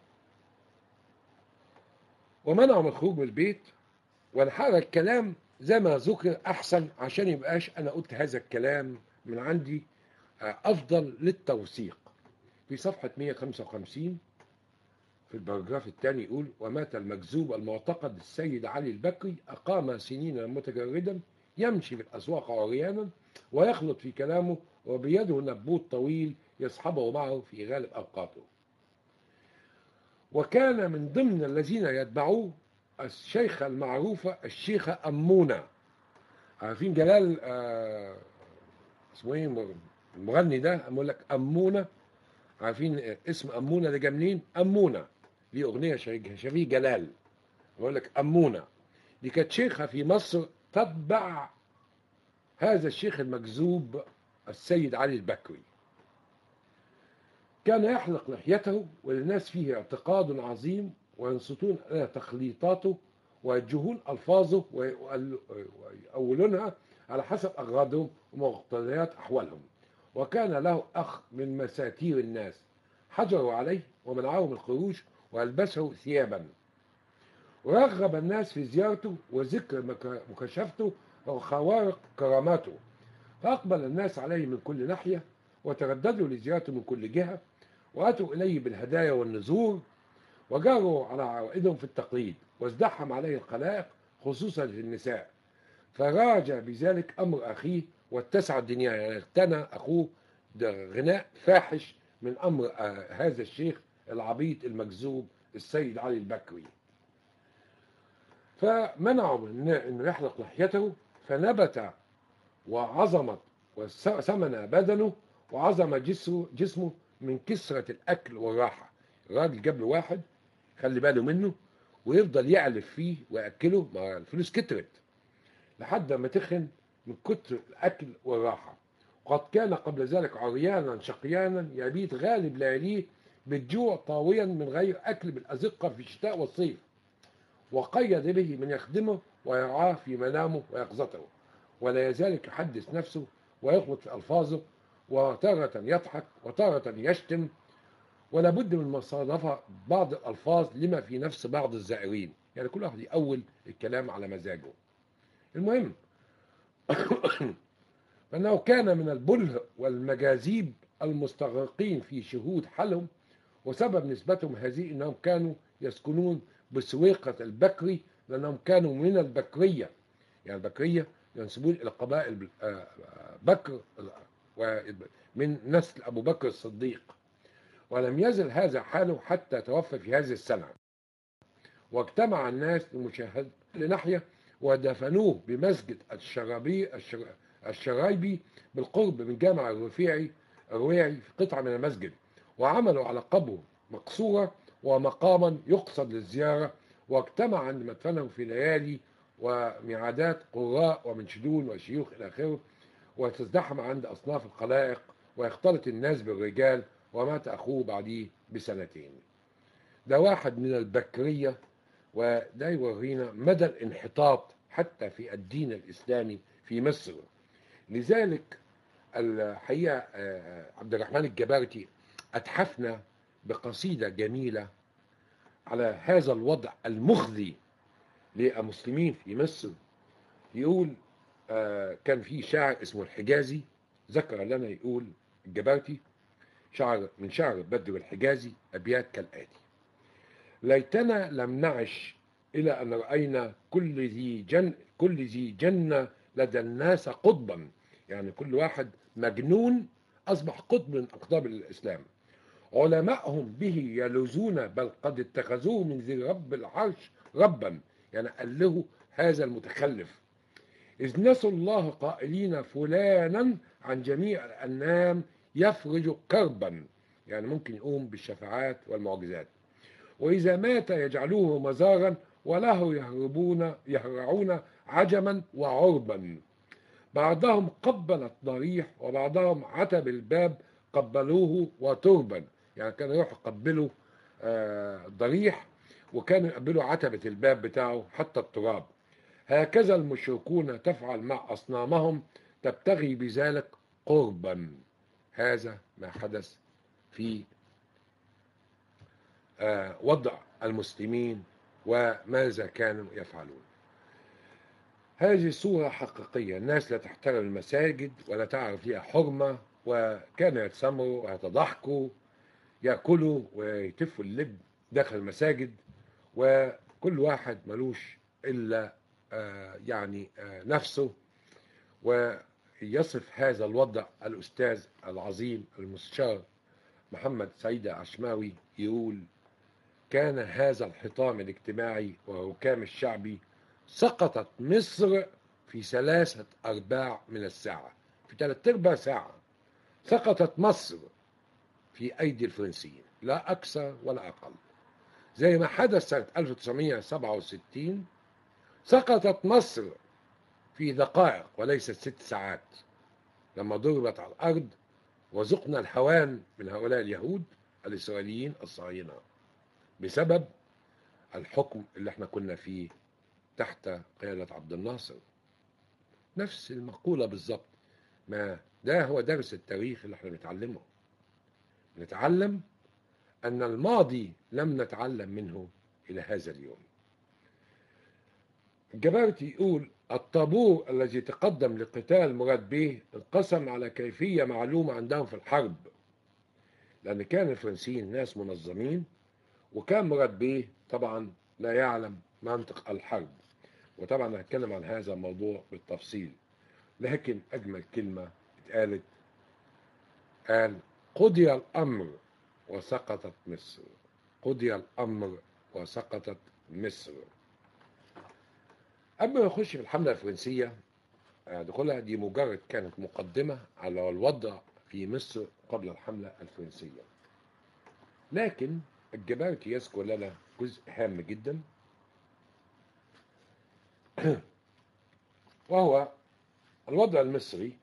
ومنعه من الخروج من البيت والحقيقة الكلام زي ما ذكر أحسن عشان يبقاش أنا قلت هذا الكلام من عندي أفضل للتوثيق في صفحة 155 في البراجراف الثاني يقول ومات المكذوب المعتقد السيد علي البكري أقام سنين متجردا يمشي في الأسواق عريانا ويخلط في كلامه وبيده نبوت طويل يصحبه معه في غالب أوقاته وكان من ضمن الذين يتبعوه الشيخة المعروفة الشيخة أمونة عارفين جلال آه اسمه ايه المغني ده أقول لك أمونة عارفين اسم أمونة ده جاي منين؟ أمونة دي أغنية شفيه جلال بقول لك أمونة دي كانت شيخة في مصر تتبع هذا الشيخ المكذوب السيد علي البكري كان يحلق لحيته وللناس فيه اعتقاد عظيم وينصتون إلى تخليطاته ويوجهون ألفاظه ويؤولونها على حسب أغراضهم ومقتضيات أحوالهم وكان له أخ من مساتير الناس حجروا عليه ومنعهم الخروج وألبسه ثيابا ورغب الناس في زيارته وذكر مكاشفته وخوارق كراماته فأقبل الناس عليه من كل ناحية وترددوا لزيارته من كل جهة وأتوا إليه بالهدايا والنذور وجاروا على عوائدهم في التقليد وازدحم عليه الخلائق خصوصا في النساء فراجع بذلك أمر أخيه واتسع الدنيا يعني اغتنى أخوه ده غناء فاحش من أمر هذا الشيخ العبيط المكذوب السيد علي البكري فمنعوا من أن يحلق لحيته فنبت وعظمت وسمن بدنه وعظم جسمه, جسمه من كسرة الأكل والراحة الراجل جاب له واحد خلي باله منه ويفضل يعلف فيه ويأكله ما الفلوس كترت لحد ما تخن من كتر الأكل والراحة وقد كان قبل ذلك عريانا شقيانا يبيت غالب لياليه بالجوع طاويا من غير أكل بالأزقة في الشتاء والصيف وقيد به من يخدمه ويرعاه في منامه ويقظته ولا يزال يحدث نفسه ويخبط في ألفاظه وتارة يضحك وتارة يشتم ولا بد من مصادفة بعض الألفاظ لما في نفس بعض الزائرين يعني كل واحد يأول الكلام على مزاجه المهم فإنه كان من البله والمجاذيب المستغرقين في شهود حالهم وسبب نسبتهم هذه أنهم كانوا يسكنون بسويقة البكري لأنهم كانوا من البكرية يعني البكرية ينسبون إلى قبائل بكر من نسل أبو بكر الصديق ولم يزل هذا حاله حتى توفى في هذه السنة واجتمع الناس لمشاهدة لناحية ودفنوه بمسجد الشرابي الشرايبي بالقرب من جامع الرفيعي الرويعي في قطعة من المسجد وعملوا على قبره مقصورة ومقاما يقصد للزيارة واجتمع عند مدفنه في ليالي وميعادات قراء ومنشدون وشيوخ إلى آخره وتزدحم عند أصناف الخلائق ويختلط الناس بالرجال ومات أخوه بعديه بسنتين ده واحد من البكرية وده يورينا مدى الانحطاط حتى في الدين الإسلامي في مصر لذلك الحقيقة عبد الرحمن الجبارتي أتحفنا بقصيدة جميلة على هذا الوضع المخزي للمسلمين في مصر يقول كان في شاعر اسمه الحجازي ذكر لنا يقول الجبارتي شعر من شعر بدر الحجازي أبيات كالآتي ليتنا لم نعش إلى أن رأينا كل ذي جن كل ذي جنة لدى الناس قطبا يعني كل واحد مجنون أصبح قطب من أقطاب الإسلام علماءهم به يلوذون بل قد اتخذوه من ذي رب العرش ربا يعني قال له هذا المتخلف إذ نسوا الله قائلين فلانا عن جميع الأنام يفرج كربا يعني ممكن يقوم بالشفاعات والمعجزات وإذا مات يجعلوه مزارا وله يهربون يهرعون عجما وعربا بعضهم قبل الضريح وبعضهم عتب الباب قبلوه وتربا يعني كانوا يروحوا يقبلوا ضريح وكانوا يقبلوا عتبة الباب بتاعه حتى التراب هكذا المشركون تفعل مع أصنامهم تبتغي بذلك قربا هذا ما حدث في وضع المسلمين وماذا كانوا يفعلون هذه صورة حقيقية الناس لا تحترم المساجد ولا تعرف لها حرمة وكانوا يتسمروا ويتضحكوا يأكلوا ويتفوا اللب داخل المساجد وكل واحد ملوش إلا آه، يعني آه، نفسه ويصف هذا الوضع الأستاذ العظيم المستشار محمد سعيد عشماوي يقول كان هذا الحطام الاجتماعي والركام الشعبي سقطت مصر في ثلاثة أرباع من الساعة في ثلاثة أرباع ساعة سقطت مصر في أيدي الفرنسيين لا أكثر ولا أقل زي ما حدث سنة 1967 سقطت مصر في دقائق وليست ست ساعات لما ضربت على الأرض وذقنا الهوان من هؤلاء اليهود الإسرائيليين الصهاينة بسبب الحكم اللي احنا كنا فيه تحت قيادة عبد الناصر نفس المقولة بالظبط ما ده هو درس التاريخ اللي احنا بنتعلمه نتعلم أن الماضي لم نتعلم منه إلى هذا اليوم الجبارتي يقول الطابور الذي تقدم لقتال مراد به انقسم على كيفية معلومة عندهم في الحرب لأن كان الفرنسيين ناس منظمين وكان مراد به طبعا لا يعلم منطق الحرب وطبعا هتكلم عن هذا الموضوع بالتفصيل لكن أجمل كلمة اتقالت قال قضي الأمر وسقطت مصر قضي الأمر وسقطت مصر قبل ما نخش في الحملة الفرنسية دخولها دي مجرد كانت مقدمة على الوضع في مصر قبل الحملة الفرنسية لكن الجبارتي يذكر لنا جزء هام جدا وهو الوضع المصري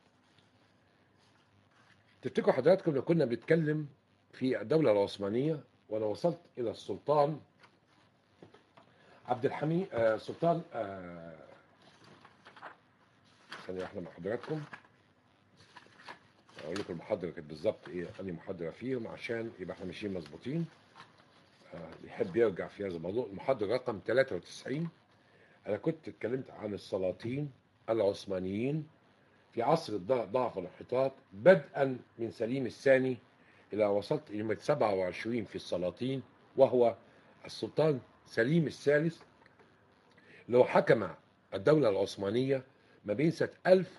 تفتكروا حضراتكم لو كنا بنتكلم في الدولة العثمانية وانا وصلت الى السلطان عبد الحميد آه سلطان آه ثانية واحدة مع حضراتكم اقول لكم المحاضرة كانت بالظبط ايه انهي محاضرة فيهم عشان يبقى احنا ماشيين مظبوطين آه يحب يرجع في هذا الموضوع المحاضرة رقم 93 انا كنت اتكلمت عن السلاطين العثمانيين في عصر ضعف الانحطاط بدءا من سليم الثاني الى وصلت الى 27 في السلاطين وهو السلطان سليم الثالث اللي هو حكم الدولة العثمانية ما بين سنة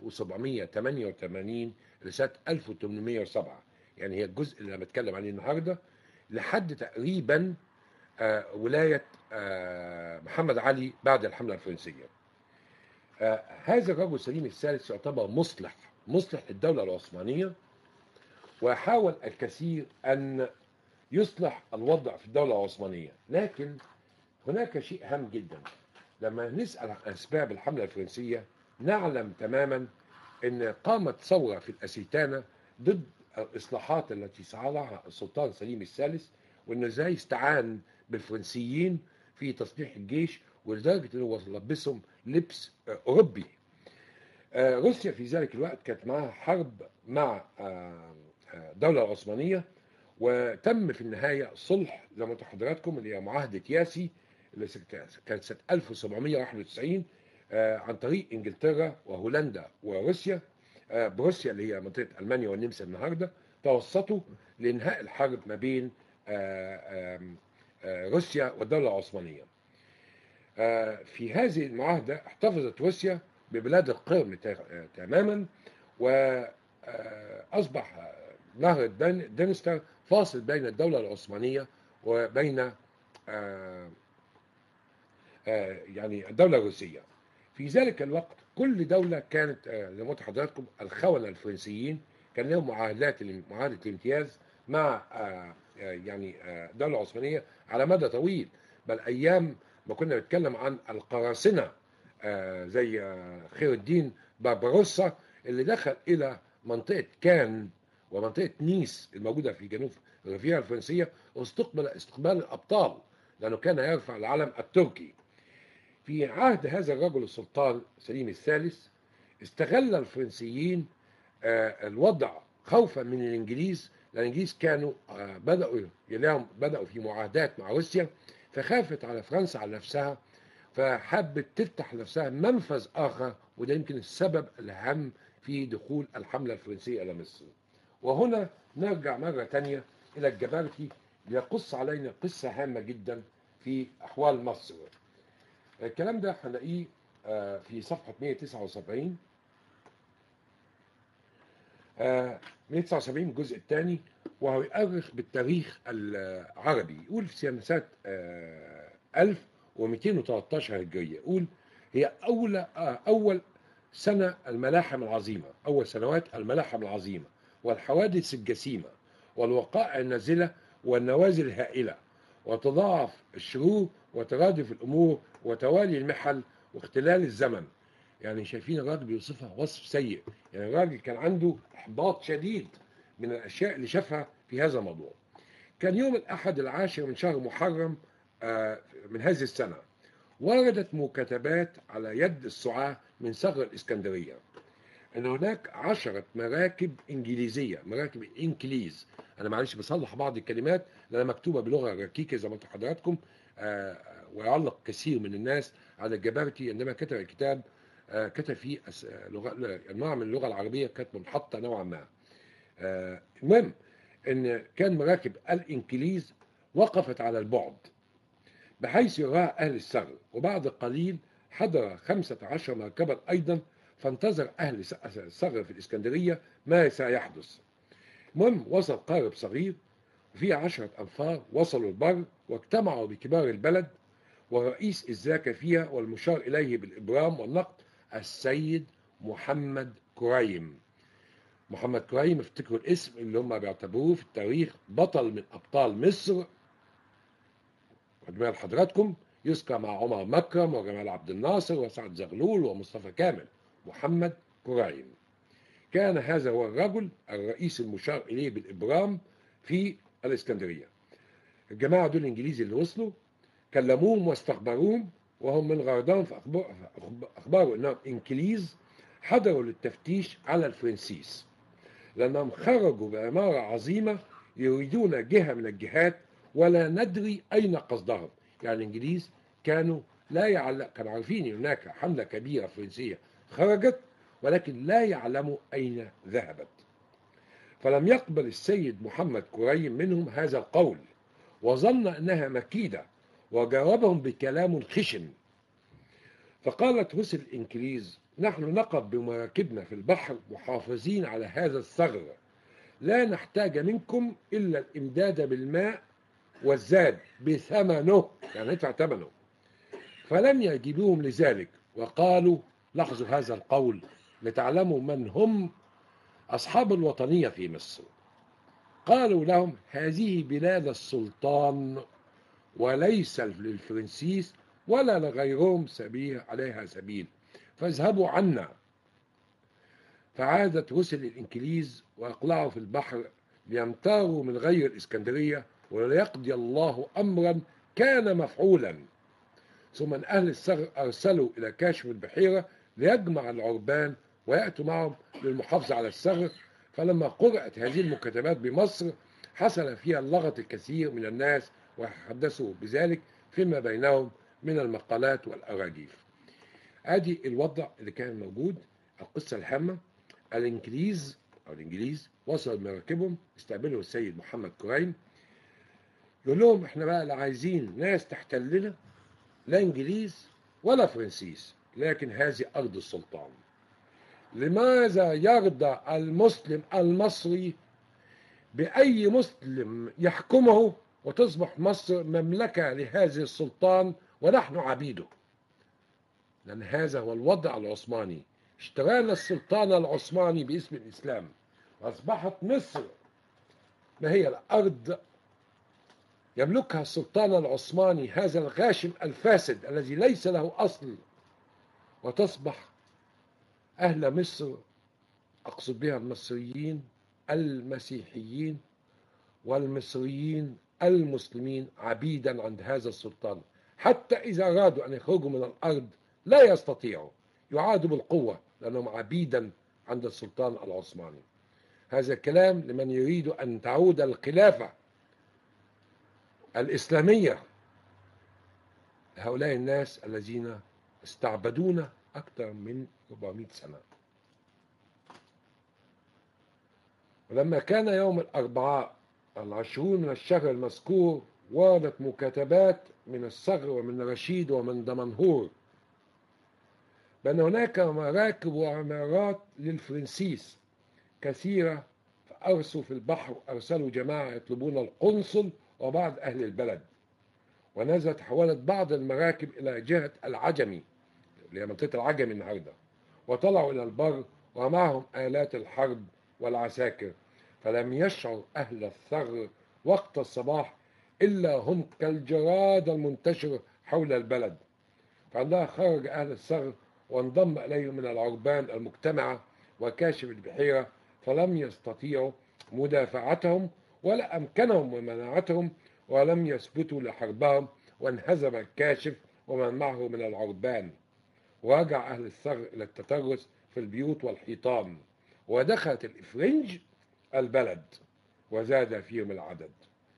1788 لسنة 1807 يعني هي الجزء اللي انا بتكلم عليه النهارده لحد تقريبا آه ولاية آه محمد علي بعد الحملة الفرنسية آه هذا الرجل سليم الثالث يعتبر مصلح مصلح للدولة العثمانية وحاول الكثير أن يصلح الوضع في الدولة العثمانية لكن هناك شيء هام جدا لما نسأل عن أسباب الحملة الفرنسية نعلم تماما أن قامت ثورة في الأسيتانة ضد الإصلاحات التي سعى السلطان سليم الثالث وأنه ازاي استعان بالفرنسيين في تصليح الجيش ولدرجة أنه لبسهم لبس أوروبي روسيا في ذلك الوقت كانت معها حرب مع الدولة العثمانية وتم في النهاية صلح زي ما انتم حضراتكم اللي هي معاهدة ياسي اللي كانت سنة 1791 عن طريق انجلترا وهولندا وروسيا بروسيا اللي هي منطقة المانيا والنمسا النهارده توسطوا لانهاء الحرب ما بين روسيا والدولة العثمانية. في هذه المعاهدة احتفظت روسيا ببلاد القرم تماما واصبح نهر الدنستر فاصل بين الدولة العثمانية وبين آآ آآ يعني الدولة الروسية في ذلك الوقت كل دولة كانت زي ما قلت حضراتكم الخونة الفرنسيين كان لهم معاهدات معاهدة الامتياز مع يعني الدولة العثمانية على مدى طويل بل أيام ما كنا بنتكلم عن القراصنة زي خير الدين بارباروسا اللي دخل إلى منطقة كان ومنطقة نيس الموجودة في جنوب الريفيرا الفرنسية واستقبل استقبال الأبطال لأنه كان يرفع العلم التركي في عهد هذا الرجل السلطان سليم الثالث استغل الفرنسيين الوضع خوفا من الإنجليز لأن الإنجليز كانوا بدأوا يلاهم بدأوا في معاهدات مع روسيا فخافت على فرنسا على نفسها فحبت تفتح لنفسها منفذ آخر وده يمكن السبب الأهم في دخول الحملة الفرنسية إلى مصر وهنا نرجع مرة تانية إلى الجبارتي بيقص علينا قصة هامة جدا في أحوال مصر الكلام ده هنلاقيه آه، في صفحة 179 آه، 179 الجزء الثاني وهو يؤرخ بالتاريخ العربي يقول في سنة آه، 1213 هجرية يقول هي أول آه، أول سنة الملاحم العظيمة أول سنوات الملاحم العظيمة والحوادث الجسيمة والوقائع النازلة والنوازل الهائلة وتضاعف الشرور وترادف الأمور وتوالي المحل واختلال الزمن يعني شايفين الراجل بيوصفها وصف سيء يعني الراجل كان عنده إحباط شديد من الأشياء اللي شافها في هذا الموضوع كان يوم الأحد العاشر من شهر محرم آه، من هذه السنة وردت مكاتبات على يد السعاة من ثغر الإسكندرية أن هناك عشرة مراكب إنجليزية مراكب إنكليز أنا معلش بصلح بعض الكلمات لأنها مكتوبة بلغة ركيكة زي ما قلت لحضراتكم آه، ويعلق كثير من الناس على الجبارتي عندما كتب الكتاب آه، كتب فيه أس- آه، لغة أنواع من اللغة العربية كانت منحطة نوعا ما آه، المهم أن كان مراكب الإنكليز وقفت على البعد بحيث يراها أهل الثغر وبعد قليل حضر خمسة عشر مركبا أيضا فانتظر أهل الثغر في الإسكندرية ما سيحدث المهم وصل قارب صغير وفيه عشرة أنفار وصلوا البر واجتمعوا بكبار البلد ورئيس الزاكة فيها والمشار إليه بالإبرام والنقد السيد محمد كريم محمد كريم افتكروا الاسم اللي هم بيعتبروه في التاريخ بطل من أبطال مصر أجمال حضراتكم يذكر مع عمر مكرم وجمال عبد الناصر وسعد زغلول ومصطفى كامل محمد كريم كان هذا هو الرجل الرئيس المشار إليه بالإبرام في الإسكندرية الجماعة دول الإنجليزي اللي وصلوا كلموهم واستخبروهم وهم من غردان فأخبروا أنهم إنكليز حضروا للتفتيش على الفرنسيس لأنهم خرجوا بأمارة عظيمة يريدون جهة من الجهات ولا ندري أين قصدهم يعني الإنجليز كانوا لا يعلم كانوا عارفين أن هناك حملة كبيرة فرنسية خرجت ولكن لا يعلموا أين ذهبت فلم يقبل السيد محمد كريم منهم هذا القول وظن أنها مكيدة وجاوبهم بكلام خشن فقالت رسل الإنكليز نحن نقف بمراكبنا في البحر محافظين على هذا الثغر لا نحتاج منكم إلا الإمداد بالماء والزاد بثمنه يعني ندفع ثمنه فلم يجيبوهم لذلك وقالوا لاحظوا هذا القول لتعلموا من هم أصحاب الوطنية في مصر قالوا لهم هذه بلاد السلطان وليس للفرنسيس ولا لغيرهم سبيل عليها سبيل فاذهبوا عنا فعادت رسل الإنكليز وأقلعوا في البحر ليمتاروا من غير الإسكندرية وليقضي الله أمرا كان مفعولا ثم من أهل الثغر أرسلوا إلى كاشف البحيرة ليجمع العربان ويأتوا معهم للمحافظة على الثغر فلما قرأت هذه المكاتبات بمصر حصل فيها اللغط الكثير من الناس وحدثوا بذلك فيما بينهم من المقالات والأراجيف ادي الوضع اللي كان موجود القصة الهامة الإنجليز أو الإنجليز وصلوا بمراكبهم استقبلوا السيد محمد كريم يقول لهم احنا بقى لا عايزين ناس تحتلنا لا إنجليز ولا فرنسيس لكن هذه أرض السلطان لماذا يرضى المسلم المصري بأي مسلم يحكمه وتصبح مصر مملكة لهذا السلطان ونحن عبيده لأن هذا هو الوضع العثماني اشترانا السلطان العثماني باسم الإسلام وأصبحت مصر ما هي الأرض يملكها السلطان العثماني هذا الغاشم الفاسد الذي ليس له أصل وتصبح أهل مصر أقصد بها المصريين المسيحيين والمصريين المسلمين عبيدا عند هذا السلطان حتى إذا أرادوا أن يخرجوا من الأرض لا يستطيعوا يعادوا بالقوة لأنهم عبيدا عند السلطان العثماني هذا الكلام لمن يريد أن تعود الخلافة الإسلامية لهؤلاء الناس الذين استعبدونا أكثر من 400 سنة ولما كان يوم الأربعاء العشرون من الشهر المذكور وردت مكاتبات من الصغر ومن رشيد ومن دمنهور بأن هناك مراكب وعمارات للفرنسيس كثيرة فأرسوا في البحر أرسلوا جماعة يطلبون القنصل وبعض أهل البلد ونزلت حولت بعض المراكب إلى جهة العجمي اللي هي منطقة العجمي النهاردة وطلعوا إلى البر ومعهم آلات الحرب والعساكر فلم يشعر أهل الثغر وقت الصباح إلا هم كالجراد المنتشر حول البلد فعندها خرج أهل الثغر وانضم إليهم من العربان المجتمعة وكاشف البحيرة فلم يستطيعوا مدافعتهم ولا أمكنهم ومناعتهم ولم يثبتوا لحربهم وانهزم الكاشف ومن معه من العربان ورجع أهل الثغر إلى التترس في البيوت والحيطان ودخلت الإفرنج البلد وزاد فيهم العدد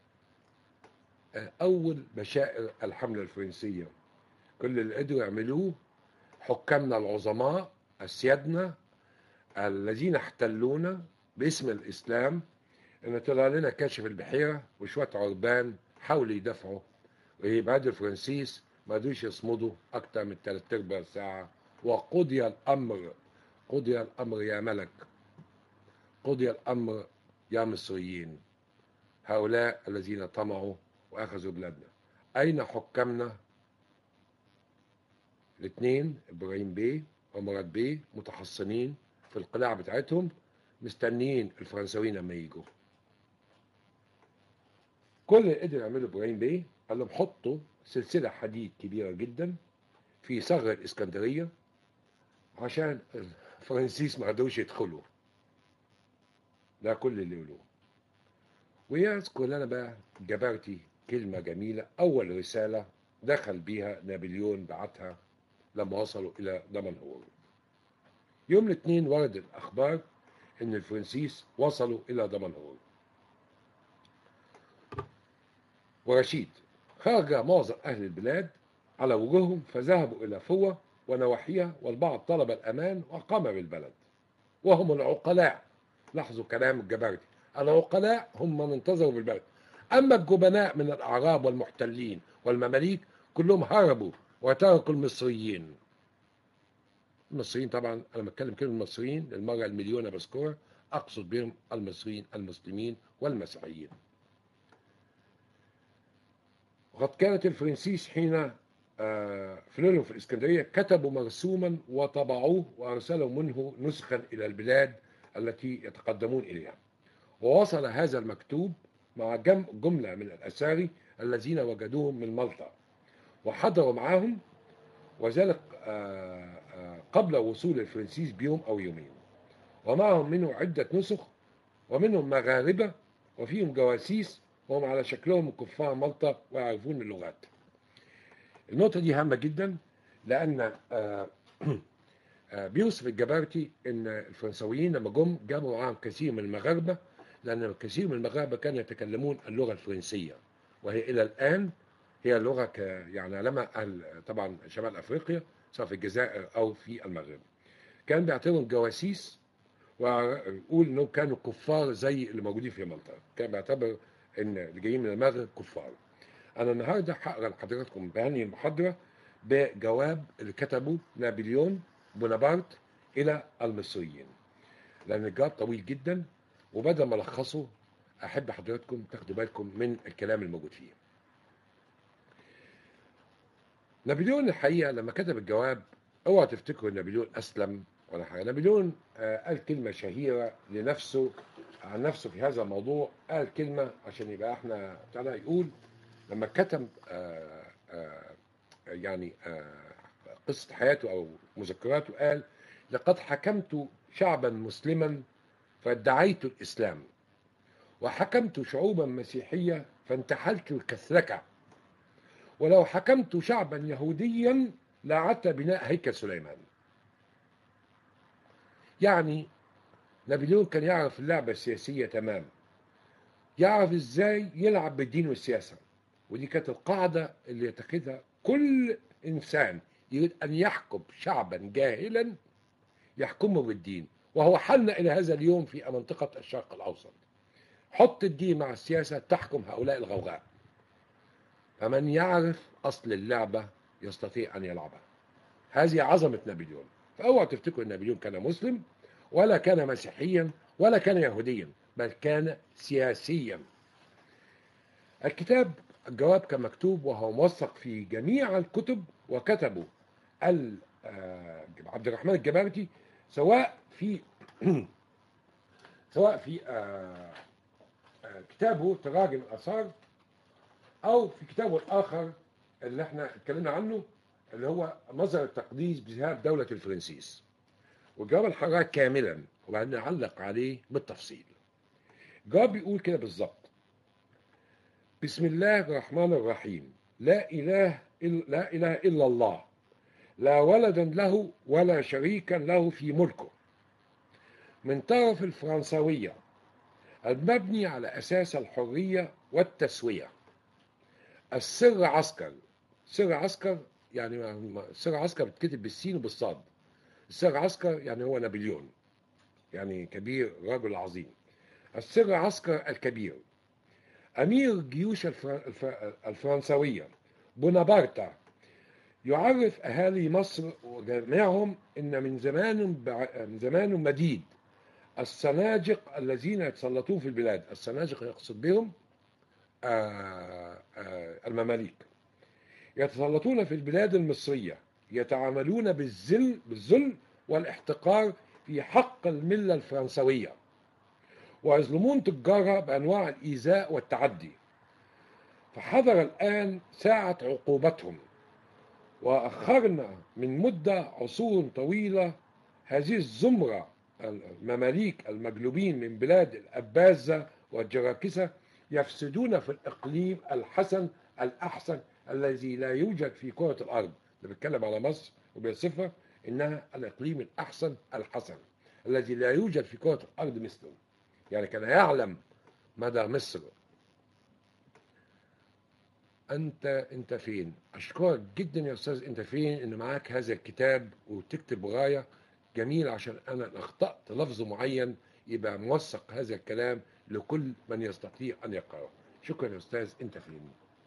أول بشائر الحملة الفرنسية كل اللي قدروا يعملوه حكامنا العظماء أسيادنا الذين احتلونا باسم الإسلام إن طلع لنا كاشف البحيرة وشوية عربان حاولوا يدافعوا ويبعدوا الفرنسيس ما قدروش يصمدوا أكتر من ثلاث أرباع ساعة وقضي الأمر قضي الأمر يا ملك قضي الأمر يا مصريين هؤلاء الذين طمعوا وأخذوا بلادنا أين حكامنا الاثنين إبراهيم بيه ومراد بيه متحصنين في القلاع بتاعتهم مستنيين الفرنساويين لما يجوا كل اللي قدر يعمله ابراهيم بيه قال لهم حطوا سلسله حديد كبيره جدا في ثغر الاسكندريه عشان الفرنسيس ما قدروش يدخلوا ده كل اللي يقولوه ويذكر لنا بقى جبرتي كلمه جميله اول رساله دخل بيها نابليون بعتها لما وصلوا الى دمنهور يوم الاثنين ورد الاخبار ان الفرنسيس وصلوا الى دمنهور ورشيد خرج معظم أهل البلاد على وجوههم فذهبوا إلى فوة ونواحيها والبعض طلب الأمان وقام بالبلد وهم العقلاء لاحظوا كلام الجبرتي العقلاء هم من انتظروا بالبلد أما الجبناء من الأعراب والمحتلين والمماليك كلهم هربوا وتركوا المصريين المصريين طبعا أنا بتكلم كلمة المصريين للمرة المليونة بذكرها أقصد بهم المصريين المسلمين والمسيحيين وقد كانت الفرنسيس حين فلولهم في الإسكندرية كتبوا مرسوما وطبعوه وأرسلوا منه نسخا إلى البلاد التي يتقدمون إليها ووصل هذا المكتوب مع جملة من الأساري الذين وجدوهم من مالطا وحضروا معهم وذلك قبل وصول الفرنسيس بيوم أو يومين ومعهم منه عدة نسخ ومنهم مغاربة وفيهم جواسيس وهم على شكلهم كفار مالطا ويعرفون اللغات النقطة دي هامة جدا لأن بيوصف الجبارتي أن الفرنساويين لما جم جابوا معاهم كثير من المغاربة لأن كثير من المغاربة كانوا يتكلمون اللغة الفرنسية وهي إلى الآن هي اللغة ك يعني علماء أهل طبعا شمال أفريقيا سواء في الجزائر أو في المغرب كان بيعتبرهم جواسيس ويقول انهم كانوا كفار زي اللي موجودين في مالطا كان بيعتبر ان اللي جايين من المغرب كفار انا النهارده هقرا لحضراتكم بهذه المحاضره بجواب اللي كتبه نابليون بونابرت الى المصريين لان الجواب طويل جدا وبدل ما الخصه احب حضراتكم تاخدوا بالكم من الكلام الموجود فيه نابليون الحقيقه لما كتب الجواب اوعى تفتكروا ان نابليون اسلم ولا حاجه نابليون قال كلمه شهيره لنفسه عن نفسه في هذا الموضوع قال كلمه عشان يبقى احنا تعالى يقول لما كتب آآ آآ يعني آآ قصه حياته او مذكراته قال لقد حكمت شعبا مسلما فادعيت الاسلام وحكمت شعوبا مسيحيه فانتحلت الكثلكه ولو حكمت شعبا يهوديا لأعدت بناء هيكل سليمان يعني نابليون كان يعرف اللعبة السياسية تمام يعرف ازاي يلعب بالدين والسياسة ودي كانت القاعدة اللي يتخذها كل إنسان يريد أن يحكم شعبا جاهلا يحكمه بالدين وهو حلنا إلى هذا اليوم في منطقة الشرق الأوسط حط الدين مع السياسة تحكم هؤلاء الغوغاء فمن يعرف أصل اللعبة يستطيع أن يلعبها هذه عظمة نابليون فأوعى تفتكروا أن نابليون كان مسلم ولا كان مسيحيا ولا كان يهوديا بل كان سياسيا الكتاب الجواب كان مكتوب وهو موثق في جميع الكتب وكتبه عبد الرحمن الجبارتي سواء في سواء في كتابه تراجم الآثار أو في كتابه الآخر اللي احنا اتكلمنا عنه اللي هو مظهر التقديس بذهاب دولة الفرنسيس وجواب الحرارة كاملا وبعدين نعلق عليه بالتفصيل الجواب بيقول كده بالظبط بسم الله الرحمن الرحيم لا إله إلا, لا إله إلا الله لا ولدا له ولا شريكا له في ملكه من طرف الفرنسوية المبني على أساس الحرية والتسوية السر عسكر سر عسكر يعني سر عسكر بتكتب بالسين وبالصاد السر عسكر يعني هو نابليون يعني كبير رجل عظيم السر عسكر الكبير أمير جيوش الفرنسوية بونابرتا يعرف أهالي مصر وجميعهم إن من زمان من زمان مديد السناجق الذين يتسلطون في البلاد السناجق يقصد بهم آآ آآ المماليك يتسلطون في البلاد المصرية يتعاملون بالذل بالذل والاحتقار في حق الملة الفرنسوية ويظلمون تجارها بأنواع الإيذاء والتعدي فحضر الآن ساعة عقوبتهم وأخرنا من مدة عصور طويلة هذه الزمرة المماليك المجلوبين من بلاد الأبازة والجراكسة يفسدون في الإقليم الحسن الأحسن الذي لا يوجد في كرة الأرض اللي بيتكلم على مصر وبيصفها إنها الإقليم الأحسن الحسن الذي لا يوجد في كرة الأرض مثله يعني كان يعلم مدى مصر أنت أنت فين؟ أشكرك جدا يا أستاذ أنت فين إن معاك هذا الكتاب وتكتب غاية جميل عشان أنا أخطأت لفظ معين يبقى موثق هذا الكلام لكل من يستطيع أن يقرأه شكرا يا أستاذ أنت فين؟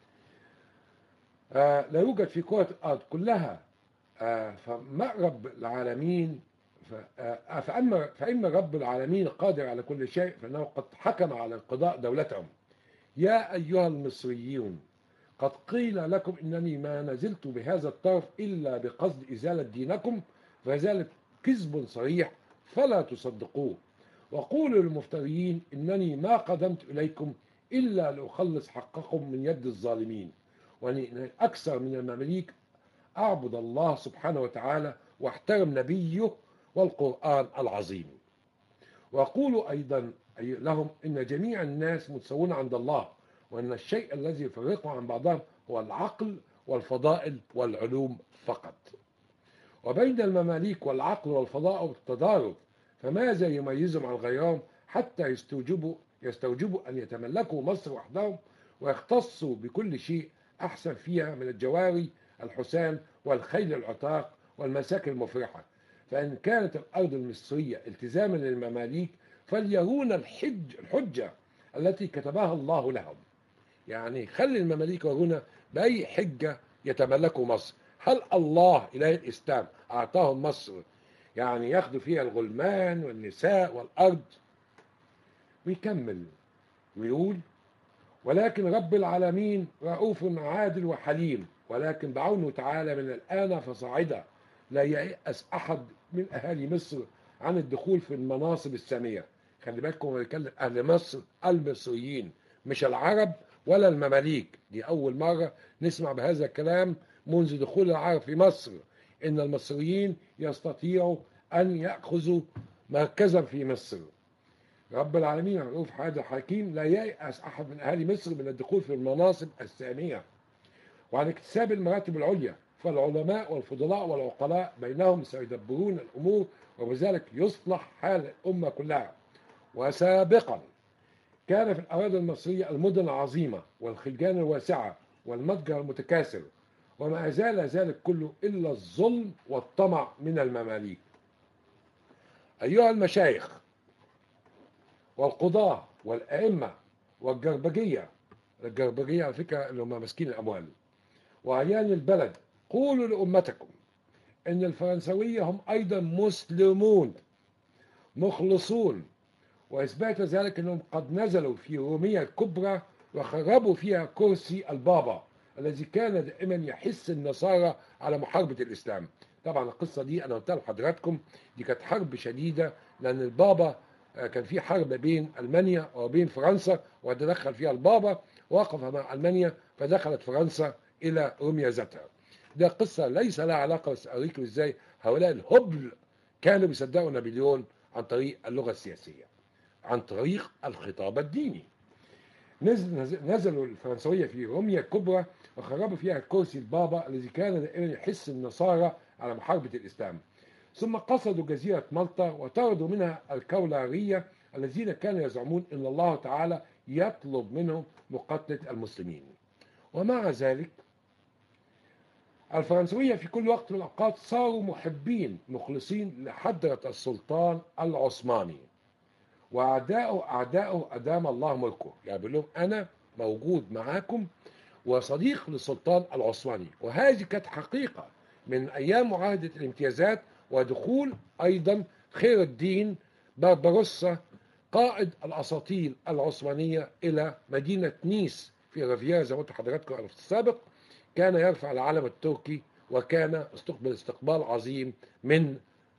آه لا يوجد في كرة الأرض كلها آه فمأرب العالمين آه فأما, فإما رب العالمين قادر على كل شيء فإنه قد حكم على انقضاء دولتهم يا أيها المصريون قد قيل لكم إنني ما نزلت بهذا الطرف إلا بقصد إزالة دينكم فذلك كذب صريح فلا تصدقوه وقولوا للمفترين إنني ما قدمت إليكم إلا لأخلص حقكم من يد الظالمين وأن أكثر من المماليك أعبد الله سبحانه وتعالى واحترم نبيه والقرآن العظيم وقولوا أيضا لهم إن جميع الناس متساوون عند الله وأن الشيء الذي يفرقه عن بعضهم هو العقل والفضائل والعلوم فقط وبين المماليك والعقل والفضاء والتضارب فماذا يميزهم عن غيرهم حتى يستوجبوا يستوجبوا أن يتملكوا مصر وحدهم ويختصوا بكل شيء أحسن فيها من الجواري الحسان والخيل العتاق والمساكن المفرحة فإن كانت الأرض المصرية التزاما للمماليك فليرون الحج الحجة التي كتبها الله لهم يعني خلي المماليك يرونا بأي حجة يتملكوا مصر هل الله إله الإسلام أعطاهم مصر يعني ياخدوا فيها الغلمان والنساء والأرض ويكمل ويقول ولكن رب العالمين رؤوف عادل وحليم ولكن بعونه تعالى من الآن فصاعدا لا ييأس أحد من أهالي مصر عن الدخول في المناصب السامية خلي بالكم بيتكلم أهل مصر المصريين مش العرب ولا المماليك دي أول مرة نسمع بهذا الكلام منذ دخول العرب في مصر إن المصريين يستطيعوا أن يأخذوا مركزا في مصر رب العالمين رؤوف حاد حكيم لا ييأس أحد من أهالي مصر من الدخول في المناصب السامية وعن اكتساب المراتب العليا فالعلماء والفضلاء والعقلاء بينهم سيدبرون الأمور وبذلك يصلح حال الأمة كلها وسابقا كان في الأراضي المصرية المدن العظيمة والخلجان الواسعة والمتجر المتكاثر وما زال ذلك كله إلا الظلم والطمع من المماليك أيها المشايخ والقضاة والأئمة والجربجية الجربجية على فكرة اللي هم ماسكين الأموال وعيان البلد قولوا لأمتكم إن الفرنسوية هم أيضا مسلمون مخلصون وإثبات ذلك أنهم قد نزلوا في رومية الكبرى وخربوا فيها كرسي البابا الذي كان دائما يحث النصارى على محاربة الإسلام طبعا القصة دي أنا قلتها لحضراتكم دي كانت حرب شديدة لأن البابا كان في حرب بين ألمانيا وبين فرنسا وتدخل فيها البابا وقف مع ألمانيا فدخلت فرنسا إلى روميا ذاتها ده قصة ليس لها علاقة بس أوريكم إزاي هؤلاء الهبل كانوا بيصدقوا نابليون عن طريق اللغة السياسية عن طريق الخطاب الديني نزل نزلوا الفرنسوية في روميا الكبرى وخربوا فيها كرسي البابا الذي كان دائما يحث النصارى على محاربة الإسلام ثم قصدوا جزيرة مالطا وطردوا منها الكولارية الذين كانوا يزعمون أن الله تعالى يطلب منهم مقاتلة المسلمين ومع ذلك الفرنسوية في كل وقت من الأوقات صاروا محبين مخلصين لحضرة السلطان العثماني وأعداؤه أعداؤه أدام الله ملكه يعني بيقول لهم أنا موجود معاكم وصديق للسلطان العثماني وهذه كانت حقيقة من أيام معاهدة الامتيازات ودخول أيضا خير الدين بربروسا قائد الأساطيل العثمانية إلى مدينة نيس في ريفيرا زي ما قلت لحضراتكم في السابق كان يرفع العلم التركي وكان استقبل استقبال عظيم من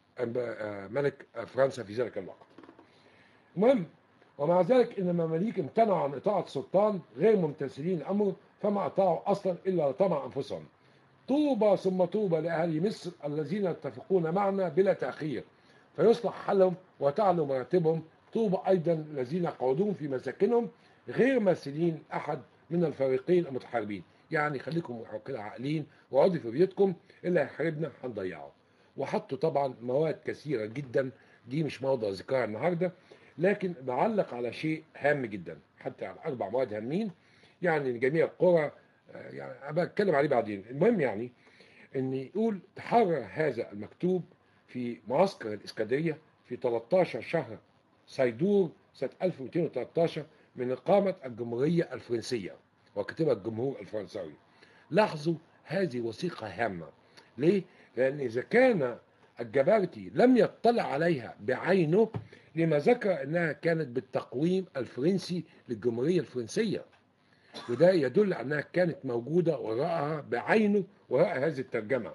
ملك فرنسا في ذلك الوقت المهم ومع ذلك ان المماليك امتنعوا عن اطاعه السلطان غير ممتثلين امره فما اطاعوا اصلا الا لطمع انفسهم طوبى ثم طوبى لاهل مصر الذين يتفقون معنا بلا تاخير فيصلح حالهم وتعلو مراتبهم طوبى ايضا الذين يقعدون في مساكنهم غير ماثلين احد من الفريقين المتحاربين يعني خليكم كده عاقلين واقعدوا في بيوتكم اللي هيحاربنا هنضيعه وحطوا طبعا مواد كثيره جدا دي مش موضوع ذكرها النهارده لكن بعلق على شيء هام جدا حتى على اربع مواد هامين يعني جميع القرى يعني بتكلم عليه بعدين المهم يعني ان يقول تحرر هذا المكتوب في معسكر الاسكندريه في 13 شهر صيدور سنه 1213 من اقامه الجمهوريه الفرنسيه وكتبها الجمهور الفرنساوي لاحظوا هذه وثيقه هامه ليه؟ لان اذا كان الجبارتي لم يطلع عليها بعينه لما ذكر انها كانت بالتقويم الفرنسي للجمهوريه الفرنسيه وده يدل على انها كانت موجوده وراءها بعينه وراء هذه الترجمه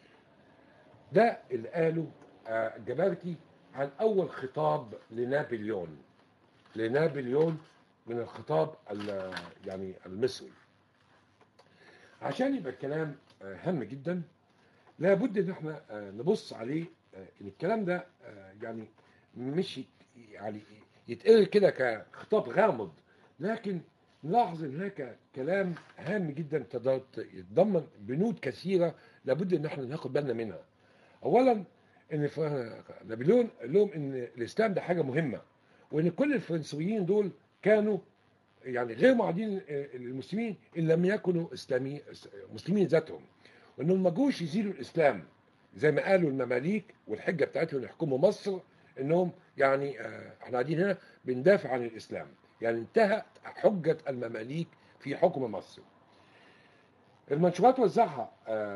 ده اللي قاله الجبارتي عن اول خطاب لنابليون لنابليون من الخطاب يعني المصري عشان يبقى الكلام هام جدا لابد ان احنا نبص عليه ان الكلام ده يعني مش يعني يتقري كده كخطاب غامض لكن نلاحظ ان هناك كلام هام جدا يتضمن بنود كثيره لابد ان احنا ناخد بالنا منها. اولا ان نابليون قال لهم ان الاسلام ده حاجه مهمه وان كل الفرنسويين دول كانوا يعني غير معادين للمسلمين ان لم يكونوا اسلامي مسلمين ذاتهم وانهم ما جوش يزيلوا الاسلام زي ما قالوا المماليك والحجه بتاعتهم يحكموا مصر انهم يعني احنا قاعدين هنا بندافع عن الاسلام يعني انتهت حجه المماليك في حكم مصر المنشورات وزعها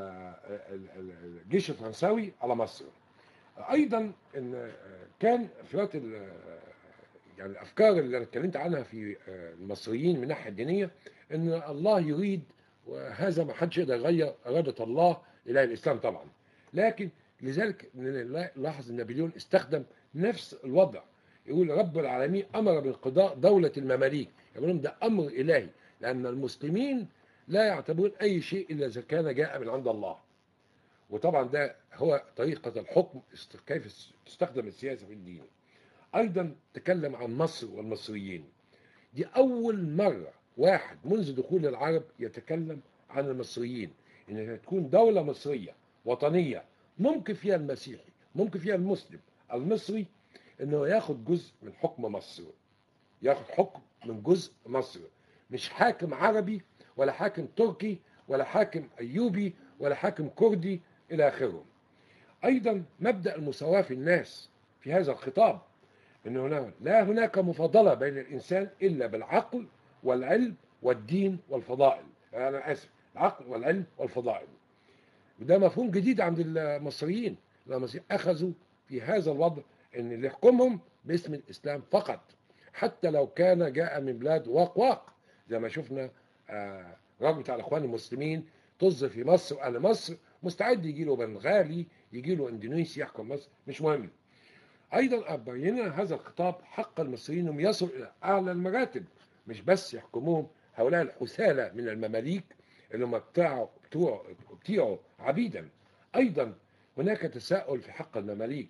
الجيش الفرنساوي على مصر ايضا ان كان في وقت يعني الافكار اللي انا اتكلمت عنها في المصريين من الناحيه الدينيه ان الله يريد وهذا ما حدش يقدر يغير اراده الله اله الاسلام طبعا لكن لذلك نلاحظ ان نابليون استخدم نفس الوضع يقول رب العالمين امر بانقضاء دوله المماليك يقول لهم ده امر الهي لان المسلمين لا يعتبرون اي شيء الا اذا كان جاء من عند الله وطبعا ده هو طريقه الحكم كيف تستخدم السياسه في الدين ايضا تكلم عن مصر والمصريين دي اول مره واحد منذ دخول العرب يتكلم عن المصريين انها تكون دوله مصريه وطنيه ممكن فيها المسيحي ممكن فيها المسلم المصري انه ياخد جزء من حكم مصر ياخد حكم من جزء مصر مش حاكم عربي ولا حاكم تركي ولا حاكم ايوبي ولا حاكم كردي الى اخره ايضا مبدا المساواه في الناس في هذا الخطاب ان هنا لا هناك مفاضله بين الانسان الا بالعقل والعلم والدين والفضائل انا اسف العقل والعلم والفضائل وده مفهوم جديد عند المصريين المصريين اخذوا في هذا الوضع ان اللي يحكمهم باسم الاسلام فقط حتى لو كان جاء من بلاد واق واق زي ما شفنا آه راجل بتاع الاخوان المسلمين طز في مصر واهل مصر مستعد يجي له بنغالي يجي له اندونيسي يحكم مصر مش مهم ايضا بينا هذا الخطاب حق المصريين انهم يصلوا الى اعلى المراتب مش بس يحكموهم هؤلاء الحثالة من المماليك اللي هم بتاعوا بتوع بتيعوا عبيدا ايضا هناك تساؤل في حق المماليك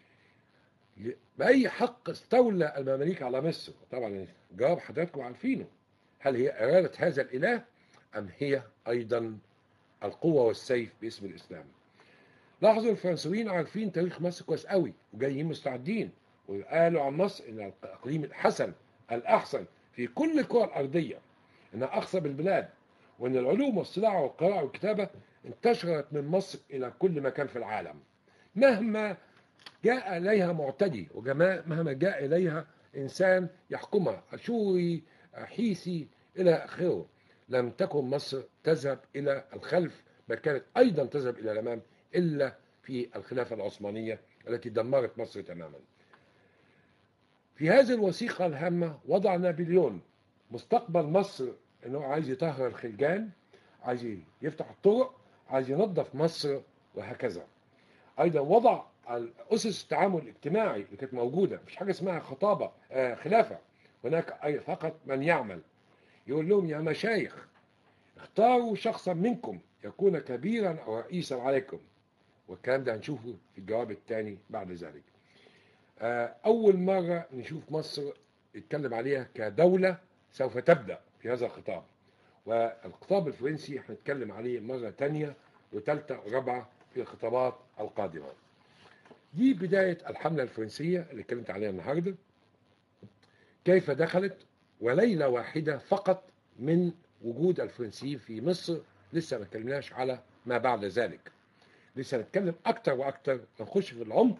بأي حق استولى المماليك على مصر طبعا جواب حضراتكم عارفينه هل هي إرادة هذا الإله أم هي أيضا القوة والسيف باسم الإسلام لاحظوا الفرنسويين عارفين تاريخ مصر كويس قوي وجايين مستعدين وقالوا عن مصر ان الاقليم الحسن الاحسن في كل الكره الارضيه انها اخصب البلاد وان العلوم والصناعه والقراءه والكتابه انتشرت من مصر الى كل مكان في العالم مهما جاء اليها معتدي ومهما جاء اليها انسان يحكمها اشوري حيثي الى اخره لم تكن مصر تذهب الى الخلف بل كانت ايضا تذهب الى الامام إلا في الخلافة العثمانية التي دمرت مصر تماما في هذه الوثيقة الهامة وضع نابليون مستقبل مصر أنه عايز يطهر الخلجان عايز يفتح الطرق عايز ينظف مصر وهكذا أيضا وضع أسس التعامل الاجتماعي اللي كانت موجودة مفيش حاجة اسمها خطابة آه خلافة هناك فقط من يعمل يقول لهم يا مشايخ اختاروا شخصا منكم يكون كبيرا أو رئيسا عليكم والكلام ده هنشوفه في الجواب الثاني بعد ذلك أول مرة نشوف مصر يتكلم عليها كدولة سوف تبدأ في هذا الخطاب والخطاب الفرنسي هنتكلم عليه مرة تانية وثالثة ورابعة في الخطابات القادمة دي بداية الحملة الفرنسية اللي اتكلمت عليها النهاردة كيف دخلت وليلة واحدة فقط من وجود الفرنسيين في مصر لسه ما اتكلمناش على ما بعد ذلك لسه نتكلم اكتر واكتر نخش في العمق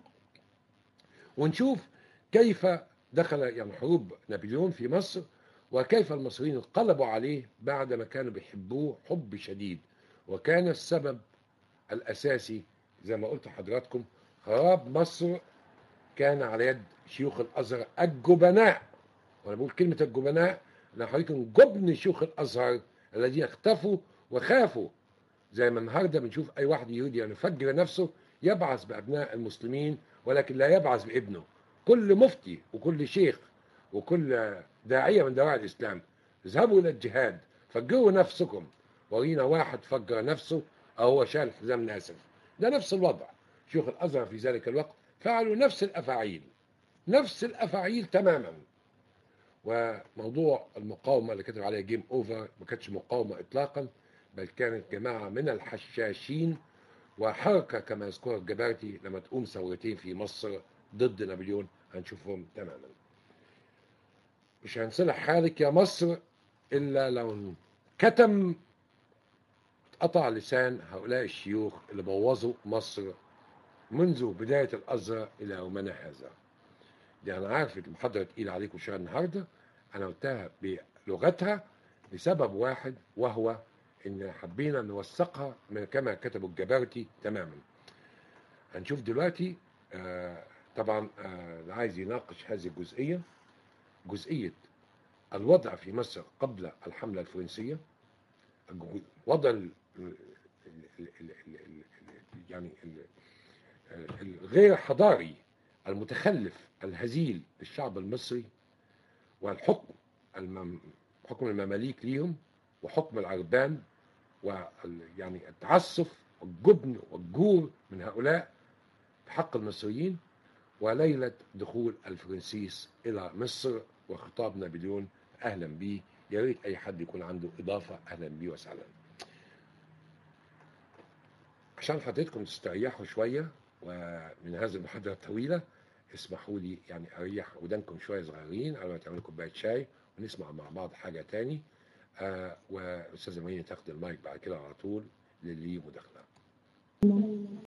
ونشوف كيف دخل يعني حروب نابليون في مصر وكيف المصريين انقلبوا عليه بعد ما كانوا بيحبوه حب شديد وكان السبب الاساسي زي ما قلت لحضراتكم خراب مصر كان على يد شيوخ الازهر الجبناء وانا بقول كلمه الجبناء انا حضرتكم جبن شيوخ الازهر الذين اختفوا وخافوا زي ما النهارده بنشوف اي واحد يهودي يعني يفجر نفسه يبعث بابناء المسلمين ولكن لا يبعث بابنه كل مفتي وكل شيخ وكل داعيه من دواعي الاسلام اذهبوا الى الجهاد فجروا نفسكم ورينا واحد فجر نفسه او هو شال حزام ناسف ده نفس الوضع شيوخ الازهر في ذلك الوقت فعلوا نفس الافاعيل نفس الافاعيل تماما وموضوع المقاومه اللي كتب عليها جيم اوفر ما كانتش مقاومه اطلاقا بل كانت جماعه من الحشاشين وحركه كما يذكرها الجبارتي لما تقوم ثورتين في مصر ضد نابليون هنشوفهم تماما مش هنصلح حالك يا مصر الا لو كتم قطع لسان هؤلاء الشيوخ اللي بوظوا مصر منذ بداية الأزهر إلى يومنا هذا دي أنا عارف المحاضرة تقيلة عليكم شوية النهاردة أنا قلتها بلغتها لسبب واحد وهو إن حبينا نوثقها من كما كتبوا الجبارتي تماما هنشوف دلوقتي آه طبعا آه اللي عايز يناقش هذه الجزئية جزئية الوضع في مصر قبل الحملة الفرنسية وضع ال ال ال ال ال يعني الغير حضاري المتخلف الهزيل للشعب المصري والحكم المم حكم المماليك ليهم وحكم العربان ويعني التعسف والجبن والجور من هؤلاء في حق المصريين وليلة دخول الفرنسيس إلى مصر وخطاب نابليون أهلا بيه يا ريت أي حد يكون عنده إضافة أهلا بيه وسهلا عشان حضرتكم تستريحوا شوية ومن هذه المحاضرة الطويلة اسمحوا لي يعني أريح ودانكم شوية صغيرين على ما تعملوا كوباية شاي ونسمع مع بعض حاجة تاني آه وأستاذة مين تاخد المايك بعد كده على طول للي مداخلة